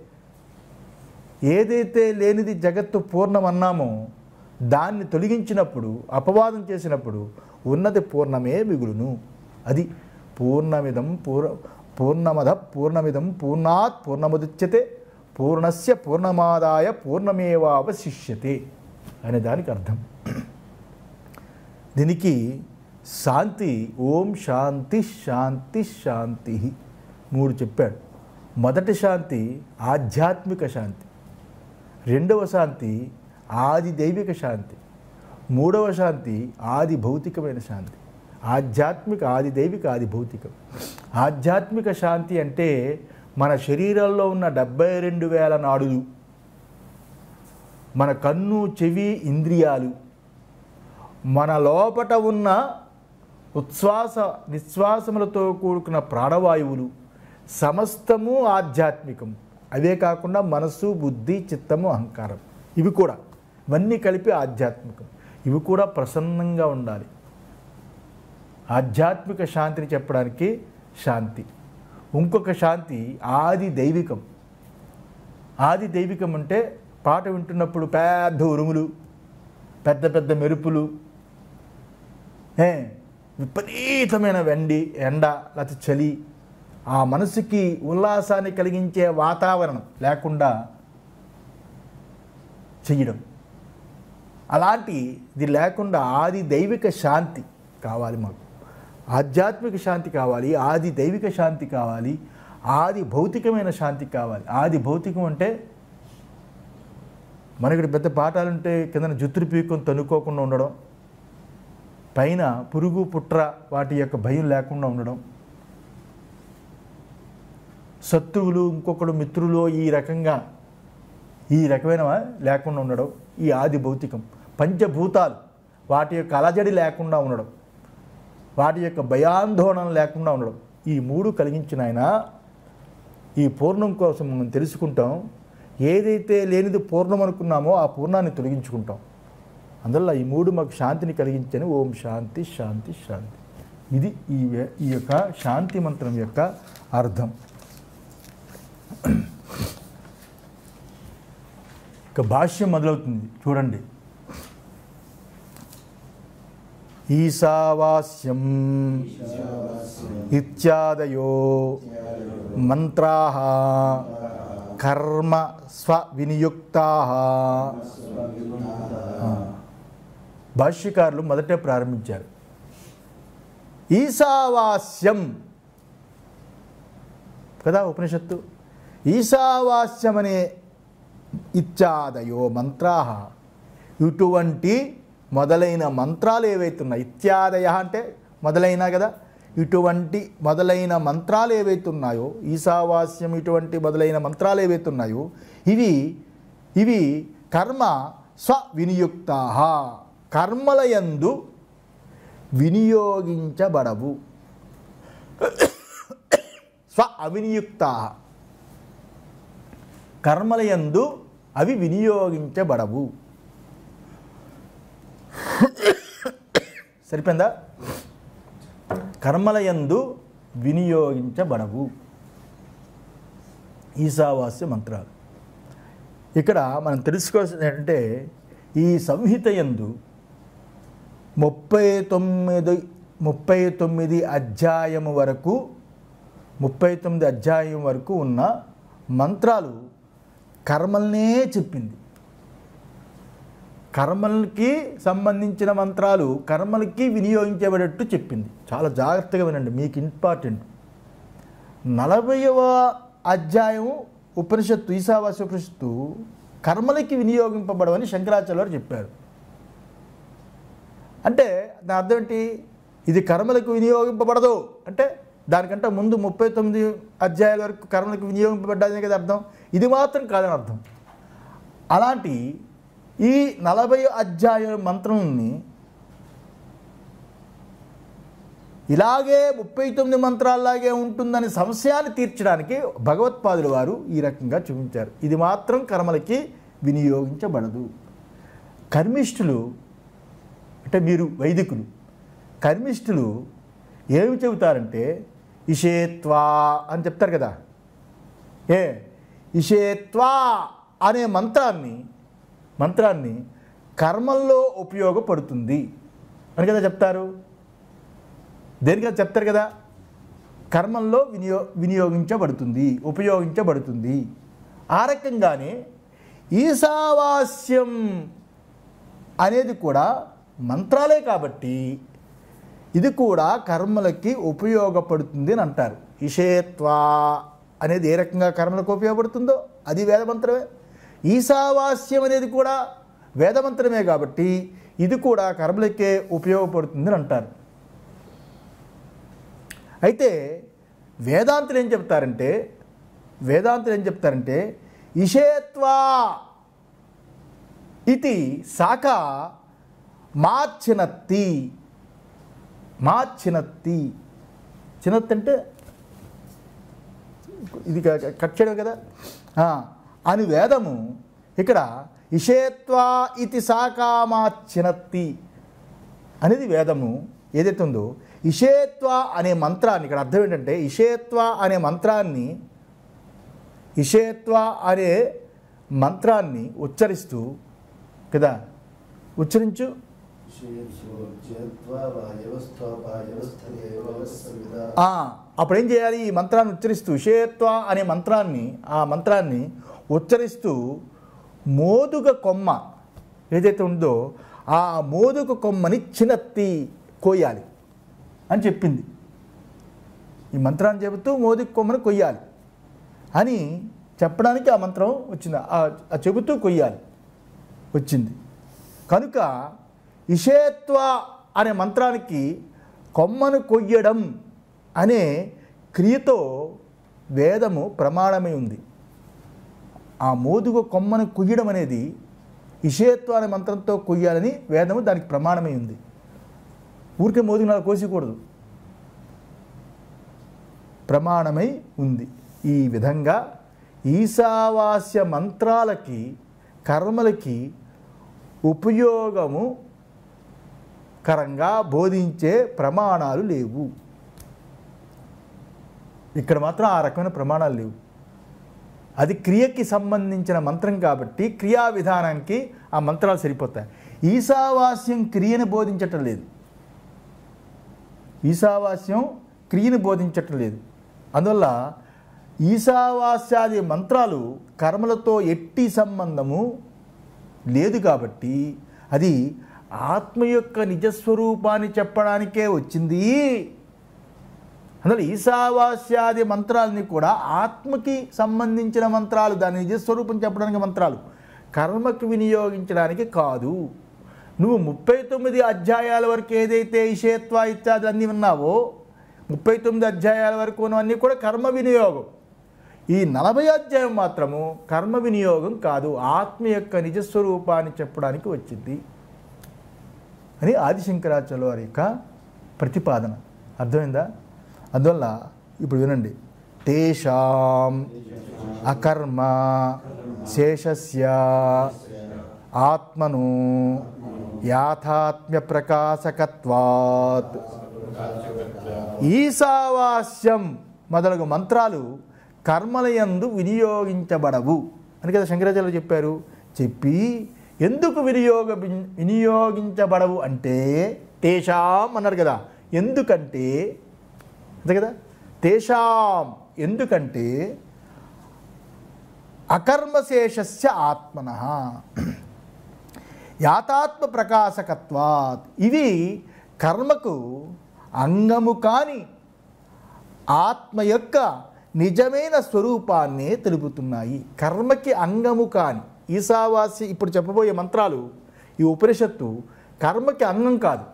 ఏదైతే లేనిది జగత్తు పూర్ణమన్నామో దాన్ని తొలగించినప్పుడు అపవాదం చేసినప్పుడు ఉన్నది పూర్ణమే మిగులును అది పూర్ణమిదం పూర్ పూర్ణమద పూర్ణమిదం పూర్ణాత్ పూర్ణముదుచ్యతే పూర్ణస్య పూర్ణమాదాయ పూర్ణమేవావశిష్యతే అనే దానికి అర్థం దీనికి శాంతి ఓం శాంతి శాంతి శాంతి మూడు చెప్పాడు మొదటి శాంతి ఆధ్యాత్మిక శాంతి రెండవ శాంతి ఆది దైవిక శాంతి మూడవ శాంతి ఆది భౌతికమైన శాంతి ఆధ్యాత్మిక ఆది దైవిక ఆది భౌతికం ఆధ్యాత్మిక శాంతి అంటే మన శరీరంలో ఉన్న డెబ్బై రెండు వేల నాడులు మన కన్ను చెవి ఇంద్రియాలు మన లోపట ఉన్న ఉచ్ఛ్వాస నిశ్వాసములతో కూడుకున్న ప్రాణవాయువులు సమస్తము ఆధ్యాత్మికం అవే కాకుండా మనస్సు బుద్ధి చిత్తము అహంకారం ఇవి కూడా ఇవన్నీ కలిపి ఆధ్యాత్మికం ఇవి కూడా ప్రసన్నంగా ఉండాలి ఆధ్యాత్మిక శాంతిని చెప్పడానికి శాంతి ఇంకొక శాంతి ఆది దైవికం ఆది దైవికం అంటే పాట వింటున్నప్పుడు పెద్ద ఉరుములు పెద్ద పెద్ద మెరుపులు ఏ విపరీతమైన వెండి ఎండ లేకపోతే చలి ఆ మనసుకి ఉల్లాసాన్ని కలిగించే వాతావరణం లేకుండా చెయ్యడం అలాంటి ఇది లేకుండా ఆది దైవిక శాంతి కావాలి మాకు ఆధ్యాత్మిక శాంతి కావాలి ఆది దైవిక శాంతి కావాలి ఆది భౌతికమైన శాంతి కావాలి ఆది భౌతికం అంటే మనకి పెద్ద పాఠాలుంటే కింద జుత్తురు పీక్కొని తనుకోకుండా ఉండడం పైన పురుగు పుట్ర వాటి యొక్క భయం లేకుండా ఉండడం శత్రువులు ఇంకొకడు మిత్రులు ఈ రకంగా ఈ రకమైన లేకుండా ఉండడం ఈ ఆది భౌతికం పంచభూతాలు వాటి యొక్క అలజడి లేకుండా ఉండడం వాటి యొక్క భయాందోళన లేకుండా ఉండడం ఈ మూడు కలిగించిన ఆయన ఈ పూర్ణం కోసం మనం తెలుసుకుంటాం ఏదైతే లేనిది పూర్ణం అనుకున్నామో ఆ పూర్ణాన్ని తొలగించుకుంటాం అందువల్ల ఈ మూడు మాకు శాంతిని కలిగించని ఓం శాంతి శాంతి శాంతి ఇది ఈ వే- ఈ యొక్క శాంతి మంత్రం యొక్క అర్థం ఇక భాష్యం మొదలవుతుంది చూడండి ఈశావాస్యం ఇత్యాదయో మంత్రా కర్మ స్వవినియుక్తా భాష్యకారులు మొదటే ప్రారంభించారు ఈశావాస్యం కదా ఉపనిషత్తు ఈశావాస్యం అనే ఇత్యాదయో మంత్రా ఇటువంటి మొదలైన మంత్రాలు ఏవైతే ఉన్నాయి ఇత్యాదయ అంటే మొదలైన కదా ఇటువంటి మొదలైన మంత్రాలు ఏవైతే ఉన్నాయో ఈశావాస్యం ఇటువంటి మొదలైన మంత్రాలు ఏవైతే ఉన్నాయో ఇవి ఇవి కర్మ స్వవినియుక్తా కర్మలయందు వినియోగించబడవు స్వ అవినియుక్తా కర్మలయందు అవి వినియోగించబడవు సరిపోయిందా కర్మలయందు వినియోగించబడవు ఈశావాస్య మంత్రాలు ఇక్కడ మనం తెలుసుకోవాల్సింది ఏంటంటే ఈ సంహిత యందు ముప్పై తొమ్మిది ముప్పై తొమ్మిది అధ్యాయం వరకు ముప్పై తొమ్మిది అధ్యాయం వరకు ఉన్న మంత్రాలు కర్మల్నే చెప్పింది కర్మలకి సంబంధించిన మంత్రాలు కర్మలకి వినియోగించబడేట్టు చెప్పింది చాలా జాగ్రత్తగా వినండి మీకు ఇంపార్టెంట్ నలభైవ అధ్యాయం ఉపనిషత్తు ఈశావాస్య ఉపనిషత్తు కర్మలకి వినియోగింపబడవని శంకరాచార్య వారు చెప్పారు అంటే దాని అర్థం ఏంటి ఇది కర్మలకు వినియోగింపబడదు అంటే దానికంటే ముందు ముప్పై తొమ్మిది అధ్యాయాల వరకు కర్మలకు వినియోగింపబడ్డదే కదా అర్థం ఇది మాత్రం కాదని అర్థం అలాంటి ఈ నలభై అధ్యాయ మంత్రంని ఇలాగే ముప్పై తొమ్మిది మంత్రాల్లాగే ఉంటుందని సంశయాన్ని తీర్చడానికి భగవత్పాదుల వారు ఈ రకంగా చూపించారు ఇది మాత్రం కర్మలకి వినియోగించబడదు కర్మిష్ఠులు అంటే మీరు వైదికులు కర్మిష్ఠులు ఏమి చెబుతారంటే ఇషేత్వా అని చెప్తారు కదా ఏ ఇషేత్వా అనే మంత్రాన్ని మంత్రాన్ని కర్మల్లో ఉపయోగపడుతుంది అని కదా చెప్తారు దేనికైనా చెప్తారు కదా కర్మల్లో వినియో వినియోగించబడుతుంది ఉపయోగించబడుతుంది ఆ రకంగానే ఈశావాస్యం అనేది కూడా మంత్రాలే కాబట్టి ఇది కూడా కర్మలకి ఉపయోగపడుతుంది అని అంటారు ఇషేత్వా అనేది ఏ రకంగా కర్మలకు ఉపయోగపడుతుందో అది వేదమంత్రమే ఈశావాస్యం అనేది కూడా వేదమంత్రమే కాబట్టి ఇది కూడా కర్మలకే ఉపయోగపడుతుంది అని అంటారు అయితే వేదాంతులు ఏం చెప్తారంటే వేదాంతులు ఏం చెప్తారంటే ఇషేత్వా ఇది శాఖ మాచినత్తి మాచినత్తి చినత్తి అంటే ఇది క- క- కట్ చేయడం కదా ఆ, అని వేదము ఇక్కడ ఇషేత్వా ఇది శాఖామాచినత్తి అనేది వేదము ఏదైతే ఉందో ఇషేత్వ అనే మంత్రాన్ని ఇక్కడ అర్థం ఏంటంటే ఇషేత్వ అనే మంత్రాన్ని ఇషేత్వ అనే మంత్రాన్ని ఉచ్చరిస్తూ కదా ఉచ్చరించు ఆ, అప్పుడు ఏం చేయాలి ఈ మంత్రాన్ని ఉచ్చరిస్తూ ఇషేత్వ అనే మంత్రాన్ని ఆ మంత్రాన్ని ఉచ్చరిస్తూ మోదుగ కొమ్మ ఏదైతే ఉందో ఆ మోదుగ కొమ్మని చినత్తి కోయాలి అని చెప్పింది ఈ మంత్రాన్ని చెబుతూ మోదుగ కొమ్మని కొయ్యాలి అని చెప్పడానికి ఆ మంత్రం వచ్చింది ఆ- ఆ చెబుతూ కొయ్యాలి వచ్చింది కనుక ఇషేత్వ అనే మంత్రానికి కొమ్మను కొయ్యడం అనే క్రియతో వేదము ప్రమాణమై ఉంది ఆ మోదుగ కొమ్మను కొయ్యడం అనేది ఇషేత్వ అనే మంత్రంతో కొయ్యాలని వేదము దానికి ప్రమాణమై ఉంది ఊరికే మోదుగు నాలుగు కోసికూడదు ప్రమాణమై ఉంది ఈ విధంగా ఈశావాస్య మంత్రాలకి కర్మలకి ఉపయోగము కరంగా బోధించే ప్రమాణాలు లేవు ఇక్కడ మాత్రం ఆ రకమైన ప్రమాణాలు లేవు అది క్రియకి సంబంధించిన మంత్రం కాబట్టి క్రియా విధానానికి ఆ మంత్రాలు సరిపోతాయి ఈశావాస్యం క్రియను బోధించటం లేదు ఈశావాస్యం క్రియను బోధించటం లేదు అందువల్ల ఈశావాస్యాది మంత్రాలు కర్మలతో ఎట్టి సంబంధము లేదు కాబట్టి అది ఆత్మ యొక్క నిజస్వరూపాన్ని చెప్పడానికే వచ్చింది అందులో ఈశావాస్యాది మంత్రాలని కూడా ఆత్మకి సంబంధించిన మంత్రాలు దాని నిజస్వరూపం చెప్పడానికి మంత్రాలు కర్మకి వినియోగించడానికి కాదు నువ్వు ముప్పై తొమ్మిది అధ్యాయాల వరకు ఏదైతే ఈశేత్వ ఇత్యాది అన్నీ ఉన్నావో ముప్పై తొమ్మిది అధ్యాయాల వరకు ఉన్నవన్నీ కూడా కర్మ వినియోగం ఈ నలభై అధ్యాయం మాత్రము కర్మ వినియోగం కాదు ఆత్మ యొక్క నిజస్వరూపాన్ని చెప్పడానికి వచ్చింది అని ఆదిశంకరాచార్య వారి యొక్క ప్రతిపాదన అర్థమైందా అందువల్ల ఇప్పుడు వినండి తేషాం అకర్మ శేషస్య ఆత్మను యాథాత్మ్య ప్రకాశకత్వాత్ ఈశావాస్యం మొదలగు మంత్రాలు కర్మలయందు వినియోగించబడవు అని కదా శంకరాచార్యులు చెప్పారు చెప్పి ఎందుకు వినియోగ వినియోగించబడవు అంటే తేషాం అన్నారు కదా ఎందుకంటే అంతే కదా తేషాం ఎందుకంటే అకర్మశేషస్య ఆత్మన యాతాత్మ ప్రకాశకత్వాత్ ఇవి కర్మకు అంగము కాని ఆత్మ యొక్క నిజమైన స్వరూపాన్ని తెలుపుతున్నాయి కర్మకి అంగము కాని ఈశావాస్య ఇప్పుడు చెప్పబోయే మంత్రాలు ఈ ఉపనిషత్తు కర్మకి అంగం కాదు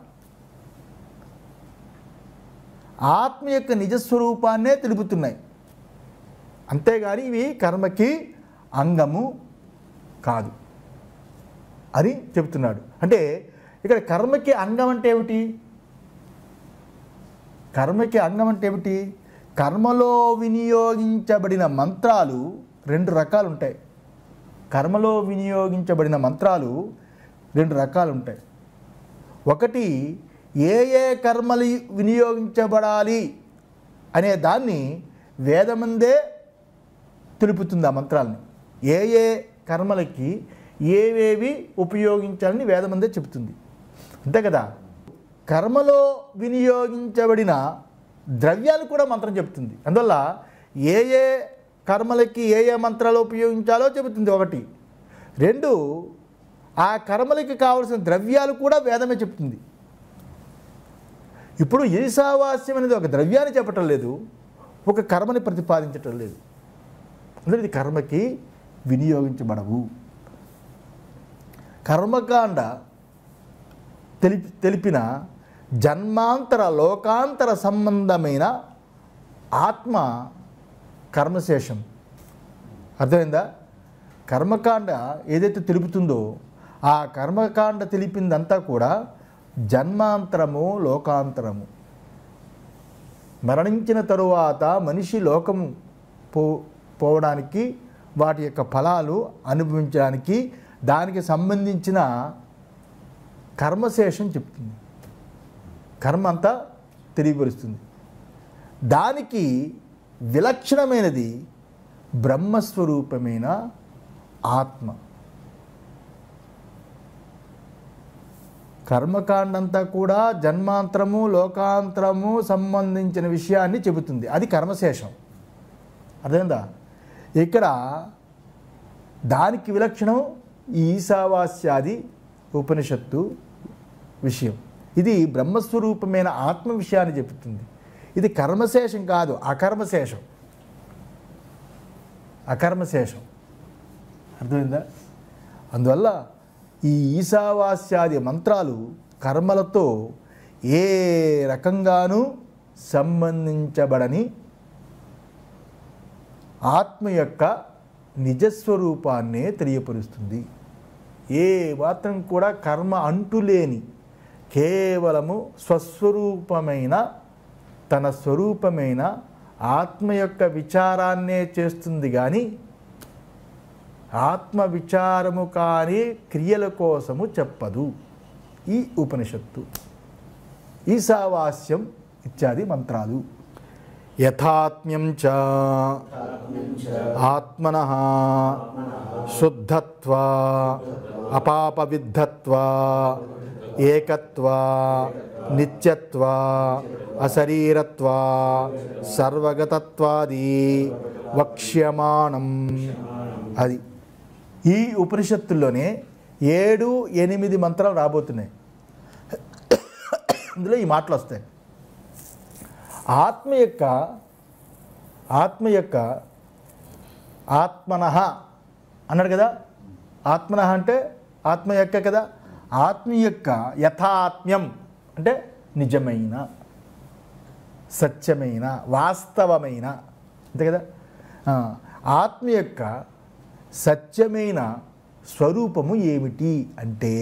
ఆత్మ యొక్క నిజస్వరూపాన్నే తెలుపుతున్నాయి అంతేగాని ఇవి కర్మకి అంగము కాదు అని చెబుతున్నాడు అంటే ఇక్కడ కర్మకి అంగం అంటే ఏమిటి కర్మకి అంగం అంటే ఏమిటి కర్మలో వినియోగించబడిన మంత్రాలు రెండు రకాలు ఉంటాయి కర్మలో వినియోగించబడిన మంత్రాలు రెండు రకాలు ఉంటాయి ఒకటి ఏ ఏ కర్మలు వినియోగించబడాలి అనే దాన్ని వేదమందే తెలుపుతుంది ఆ మంత్రాలని ఏ ఏ కర్మలకి ఏవేవి ఉపయోగించాలని వేదమందే చెబుతుంది అంతే కదా కర్మలో వినియోగించబడిన ద్రవ్యాలు కూడా మంత్రం చెబుతుంది అందువల్ల ఏ ఏ కర్మలకి ఏ ఏ మంత్రాలు ఉపయోగించాలో చెబుతుంది ఒకటి రెండు ఆ కర్మలకి కావలసిన ద్రవ్యాలు కూడా వేదమే చెప్తుంది ఇప్పుడు ఈశావాస్యం అనేది ఒక ద్రవ్యాన్ని చెప్పటం లేదు ఒక కర్మని ప్రతిపాదించటం లేదు అంటే ఇది కర్మకి వినియోగించబడవు కర్మకాండ తెలిపి తెలిపిన జన్మాంతర లోకాంతర సంబంధమైన ఆత్మ కర్మశేషం అర్థమైందా కర్మకాండ ఏదైతే తెలుపుతుందో ఆ కర్మకాండ తెలిపిందంతా కూడా జన్మాంతరము లోకాంతరము మరణించిన తరువాత మనిషి లోకము పో పోవడానికి వాటి యొక్క ఫలాలు అనుభవించడానికి దానికి సంబంధించిన కర్మశేషం చెప్తుంది కర్మ అంతా తెలియపరుస్తుంది దానికి విలక్షణమైనది బ్రహ్మస్వరూపమైన ఆత్మ కర్మకాండంతా కూడా జన్మాంతరము లోకాంతరము సంబంధించిన విషయాన్ని చెబుతుంది అది కర్మశేషం అర్థమైందా ఇక్కడ దానికి విలక్షణం ఈ ఈశావాస్యాది ఉపనిషత్తు విషయం ఇది బ్రహ్మస్వరూపమైన ఆత్మ విషయాన్ని చెబుతుంది ఇది కర్మశేషం కాదు అకర్మశేషం అకర్మశేషం అర్థమైందా అందువల్ల ఈ ఈశావాస్యాది మంత్రాలు కర్మలతో ఏ రకంగానూ సంబంధించబడని ఆత్మ యొక్క నిజస్వరూపాన్నే తెలియపరుస్తుంది ఏ మాత్రం కూడా కర్మ అంటులేని కేవలము స్వస్వరూపమైన తన స్వరూపమైన ఆత్మ యొక్క విచారాన్నే చేస్తుంది కానీ ఆత్మ విచారము కాని క్రియల కోసము చెప్పదు ఈ ఉపనిషత్తు ఈశావాస్యం ఇత్యాది మంత్రాలు యథాత్మ్యం చ ఆత్మన శుద్ధత్వ అపాపవిద్ధత్వ ఏకత్వ నిత్యత్వ అశరీరత్వ సర్వగతత్వాది వక్ష్యమాణం అది ఈ ఉపనిషత్తుల్లోనే ఏడు ఎనిమిది మంత్రాలు రాబోతున్నాయి ఇందులో ఈ మాటలు వస్తాయి ఆత్మ యొక్క ఆత్మ యొక్క ఆత్మన అన్నాడు కదా ఆత్మన అంటే ఆత్మ యొక్క కదా ఆత్మ యొక్క యథాత్మ్యం అంటే నిజమైన సత్యమైన వాస్తవమైన అంతే కదా ఆ, ఆత్మ యొక్క సత్యమైన స్వరూపము ఏమిటి అంటే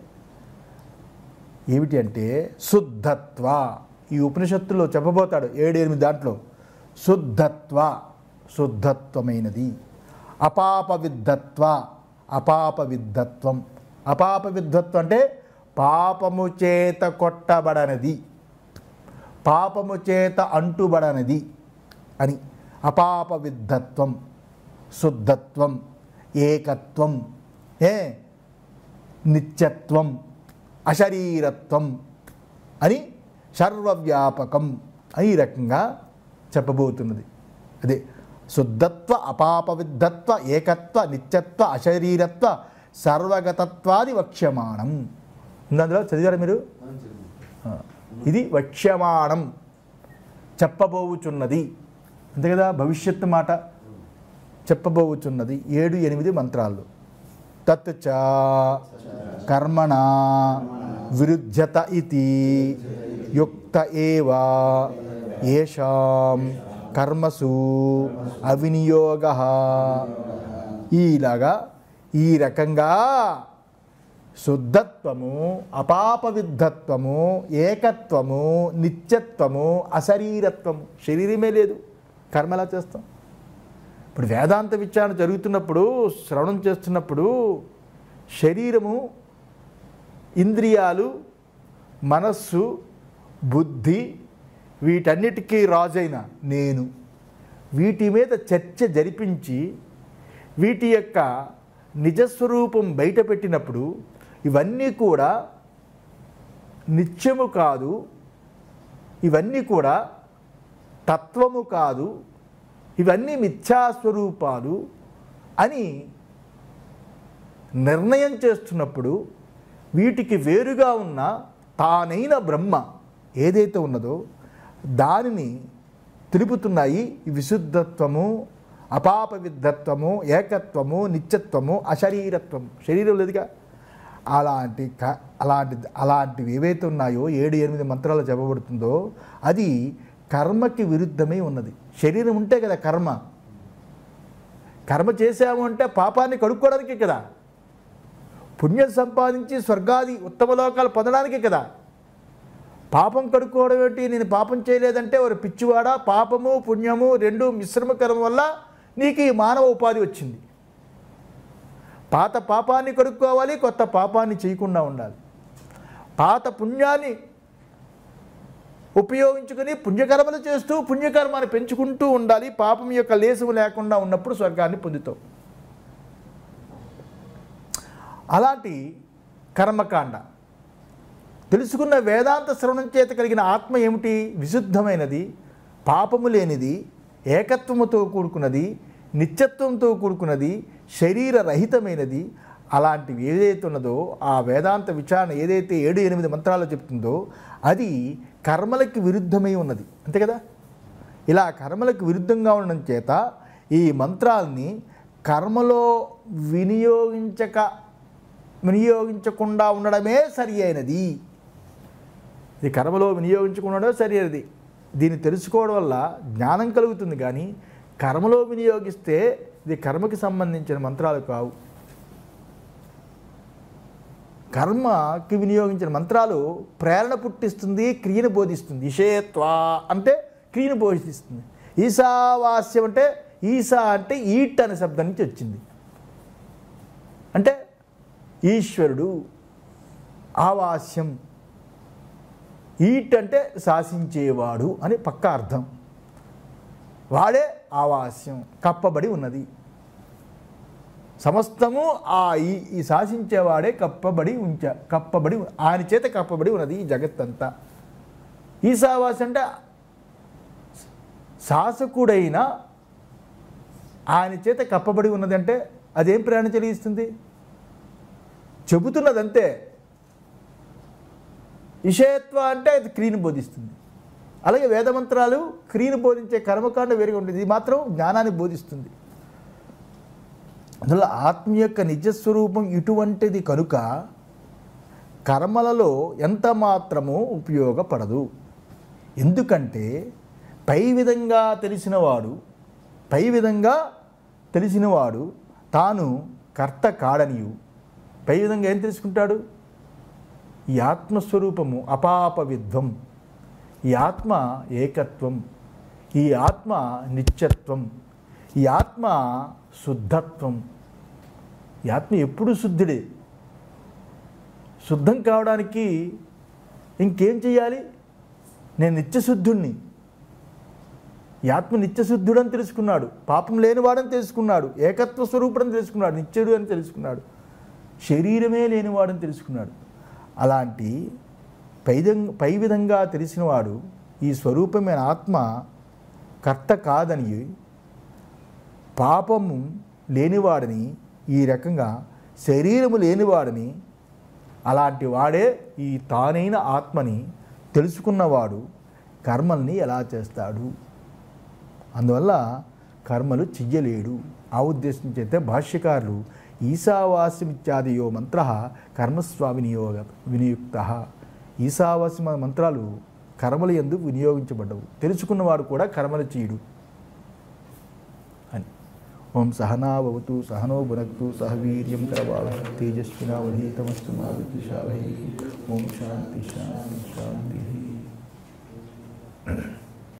ఏమిటి అంటే శుద్ధత్వ ఈ ఉపనిషత్తులో చెప్పబోతాడు ఏడు ఎనిమిది దాంట్లో శుద్ధత్వ శుద్ధత్వమైనది అపాప విద్ధత్వ అపాప విద్ధత్వం అపాప విద్ధత్వం అంటే పాపము చేత కొట్టబడనది పాపము చేత అంటుబడనది అని అపాప విద్ధత్వం శుద్ధత్వం ఏకత్వం ఏ నిత్యత్వం అశరీరత్వం అని సర్వవ్యాపకం అని ఈ రకంగా చెప్పబోతున్నది అదే శుద్ధత్వ అపాపవిద్ధత్వ ఏకత్వ నిత్యత్వ అశరీరత్వ సర్వగతత్వాది వక్ష్యమాణం ఉంది అందులో చదివారా మీరు ఆ, ఇది వక్ష్యమాణం చెప్పబోవుచున్నది అంతే కదా భవిష్యత్తు మాట చెప్పబోవుచున్నది ఏడు ఎనిమిది మంత్రాలు తత్ చ కర్మణ విరుధ్యత ఇది యుక్త ఏవ ఏషాం కర్మసు అవినియోగ ఈలాగా ఈ రకంగా శుద్ధత్వము అపాపవిద్ధత్వము ఏకత్వము నిత్యత్వము అశరీరత్వము శరీరమే లేదు కర్మ ఎలా చేస్తాం ఇప్పుడు వేదాంత విచారణ జరుగుతున్నప్పుడు శ్రవణం చేస్తున్నప్పుడు శరీరము ఇంద్రియాలు మనస్సు బుద్ధి వీటన్నిటికీ రాజైన నేను వీటి మీద చర్చ జరిపించి వీటి యొక్క నిజస్వరూపం బయటపెట్టినప్పుడు ఇవన్నీ కూడా నిత్యము కాదు ఇవన్నీ కూడా తత్వము కాదు ఇవన్నీ మిథ్యాస్వరూపాలు అని నిర్ణయం చేస్తున్నప్పుడు వీటికి వేరుగా ఉన్న తానైన బ్రహ్మ ఏదైతే ఉన్నదో దానిని తెలుపుతున్నాయి ఈ విశుద్ధత్వము అపాపవిద్ధత్వము ఏకత్వము నిత్యత్వము అశరీరత్వము శరీరం లేదుగా అలాంటి క అలాంటి అలాంటివి ఏవైతే ఉన్నాయో ఏడు ఎనిమిది మంత్రాలు చెప్పబడుతుందో అది కర్మకి విరుద్ధమై ఉన్నది శరీరం ఉంటే కదా కర్మ కర్మ చేశాము అంటే పాపాన్ని కడుక్కోవడానికే కదా పుణ్యం సంపాదించి స్వర్గాది ఉత్తమ లోకాలు పొందడానికే కదా పాపం కడుక్కోవడం ఏంటి నేను పాపం చేయలేదంటే ఒక పిచ్చివాడ పాపము పుణ్యము రెండు మిశ్రమ కర్మ వల్ల నీకు ఈ మానవ ఉపాధి వచ్చింది పాత పాపాన్ని కడుక్కోవాలి కొత్త పాపాన్ని చేయకుండా ఉండాలి పాత పుణ్యాన్ని ఉపయోగించుకొని పుణ్యకర్మలు చేస్తూ పుణ్యకర్మాన్ని పెంచుకుంటూ ఉండాలి పాపం యొక్క లేసము లేకుండా ఉన్నప్పుడు స్వర్గాన్ని పొందుతావు అలాంటి కర్మకాండ తెలుసుకున్న వేదాంత శ్రవణం చేత కలిగిన ఆత్మ ఏమిటి విశుద్ధమైనది పాపము లేనిది ఏకత్వముతో కూడుకున్నది నిత్యత్వంతో కూడుకున్నది శరీర రహితమైనది అలాంటివి ఏదైతే ఉన్నదో ఆ వేదాంత విచారణ ఏదైతే ఏడు ఎనిమిది మంత్రాలు చెప్తుందో అది కర్మలకి విరుద్ధమై ఉన్నది అంతే కదా ఇలా కర్మలకు విరుద్ధంగా ఉండడం చేత ఈ మంత్రాల్ని కర్మలో వినియోగించక వినియోగించకుండా ఉండడమే సరి అయినది ఇది కర్మలో వినియోగించకుండా సరి అయినది దీన్ని తెలుసుకోవడం వల్ల జ్ఞానం కలుగుతుంది కానీ కర్మలో వినియోగిస్తే ఇది కర్మకి సంబంధించిన మంత్రాలు కావు కర్మకి వినియోగించిన మంత్రాలు ప్రేరణ పుట్టిస్తుంది క్రియను బోధిస్తుంది ఇషేత్వా అంటే క్రియను బోధిస్తుంది ఈశావాస్యం అంటే ఈశా అంటే ఈట్ అనే శబ్దం నుంచి వచ్చింది అంటే ఈశ్వరుడు ఆవాస్యం ఈట్ అంటే శాసించేవాడు అని పక్క అర్థం వాడే ఆవాస్యం కప్పబడి ఉన్నది సమస్తము ఆ ఈ ఈ శాసించేవాడే కప్పబడి ఉంచ కప్పబడి ఆయన చేత కప్పబడి ఉన్నది ఈ జగత్తంతా ఈశావాస్యం అంటే శాసకుడైన ఆయన చేత కప్పబడి ఉన్నదంటే అదేం ప్రేరణ కలిగిస్తుంది చెబుతున్నదంతే ఇషయత్వ అంటే అది క్రియను బోధిస్తుంది అలాగే వేదమంత్రాలు క్రియను బోధించే కర్మకాండ వేరుగా ఉంటుంది ఇది మాత్రం జ్ఞానాన్ని బోధిస్తుంది అందులో ఆత్మ యొక్క నిజస్వరూపం ఇటువంటిది కనుక కర్మలలో ఎంత మాత్రము ఉపయోగపడదు ఎందుకంటే పై విధంగా తెలిసినవాడు పై విధంగా తెలిసినవాడు తాను కర్త కాడనియు పై విధంగా ఏం తెలుసుకుంటాడు ఈ ఆత్మస్వరూపము అపాపవిధ్వం ఈ ఆత్మ ఏకత్వం ఈ ఆత్మ నిత్యత్వం ఈ ఆత్మ శుద్ధత్వం ఈ ఆత్మ ఎప్పుడు శుద్ధుడే శుద్ధం కావడానికి ఇంకేం చేయాలి నేను నిత్యశుద్ధుణ్ణి ఈ ఆత్మ నిత్యశుద్ధుడు అని తెలుసుకున్నాడు పాపం లేనివాడని తెలుసుకున్నాడు ఏకత్వ స్వరూపుడని తెలుసుకున్నాడు నిత్యుడు అని తెలుసుకున్నాడు శరీరమే లేనివాడని తెలుసుకున్నాడు అలాంటి పైదం పై విధంగా తెలిసినవాడు ఈ స్వరూపమైన ఆత్మ కర్త కాదని పాపము లేనివాడని ఈ రకంగా శరీరము లేనివాడని అలాంటి వాడే ఈ తానైన ఆత్మని తెలుసుకున్నవాడు కర్మల్ని ఎలా చేస్తాడు అందువల్ల కర్మలు చెయ్యలేడు ఆ ఉద్దేశం చేత భాష్యకారులు ఈశావాస్యమిత్యాదియో మంత్ర కర్మస్వ వినియోగ వినియుక్త ఈశావాస్య మంత్రాలు కర్మలు ఎందుకు వినియోగించబడ్డవు తెలుసుకున్నవాడు కూడా కర్మలు చేయడు అని ఓం సహనావతు సహనో భునక్తు సహ వీర్యం కరవాళ తేజస్వినావధీతమస్తు మా విద్విషావహి ఓం శాంతి శాంతి శాంతి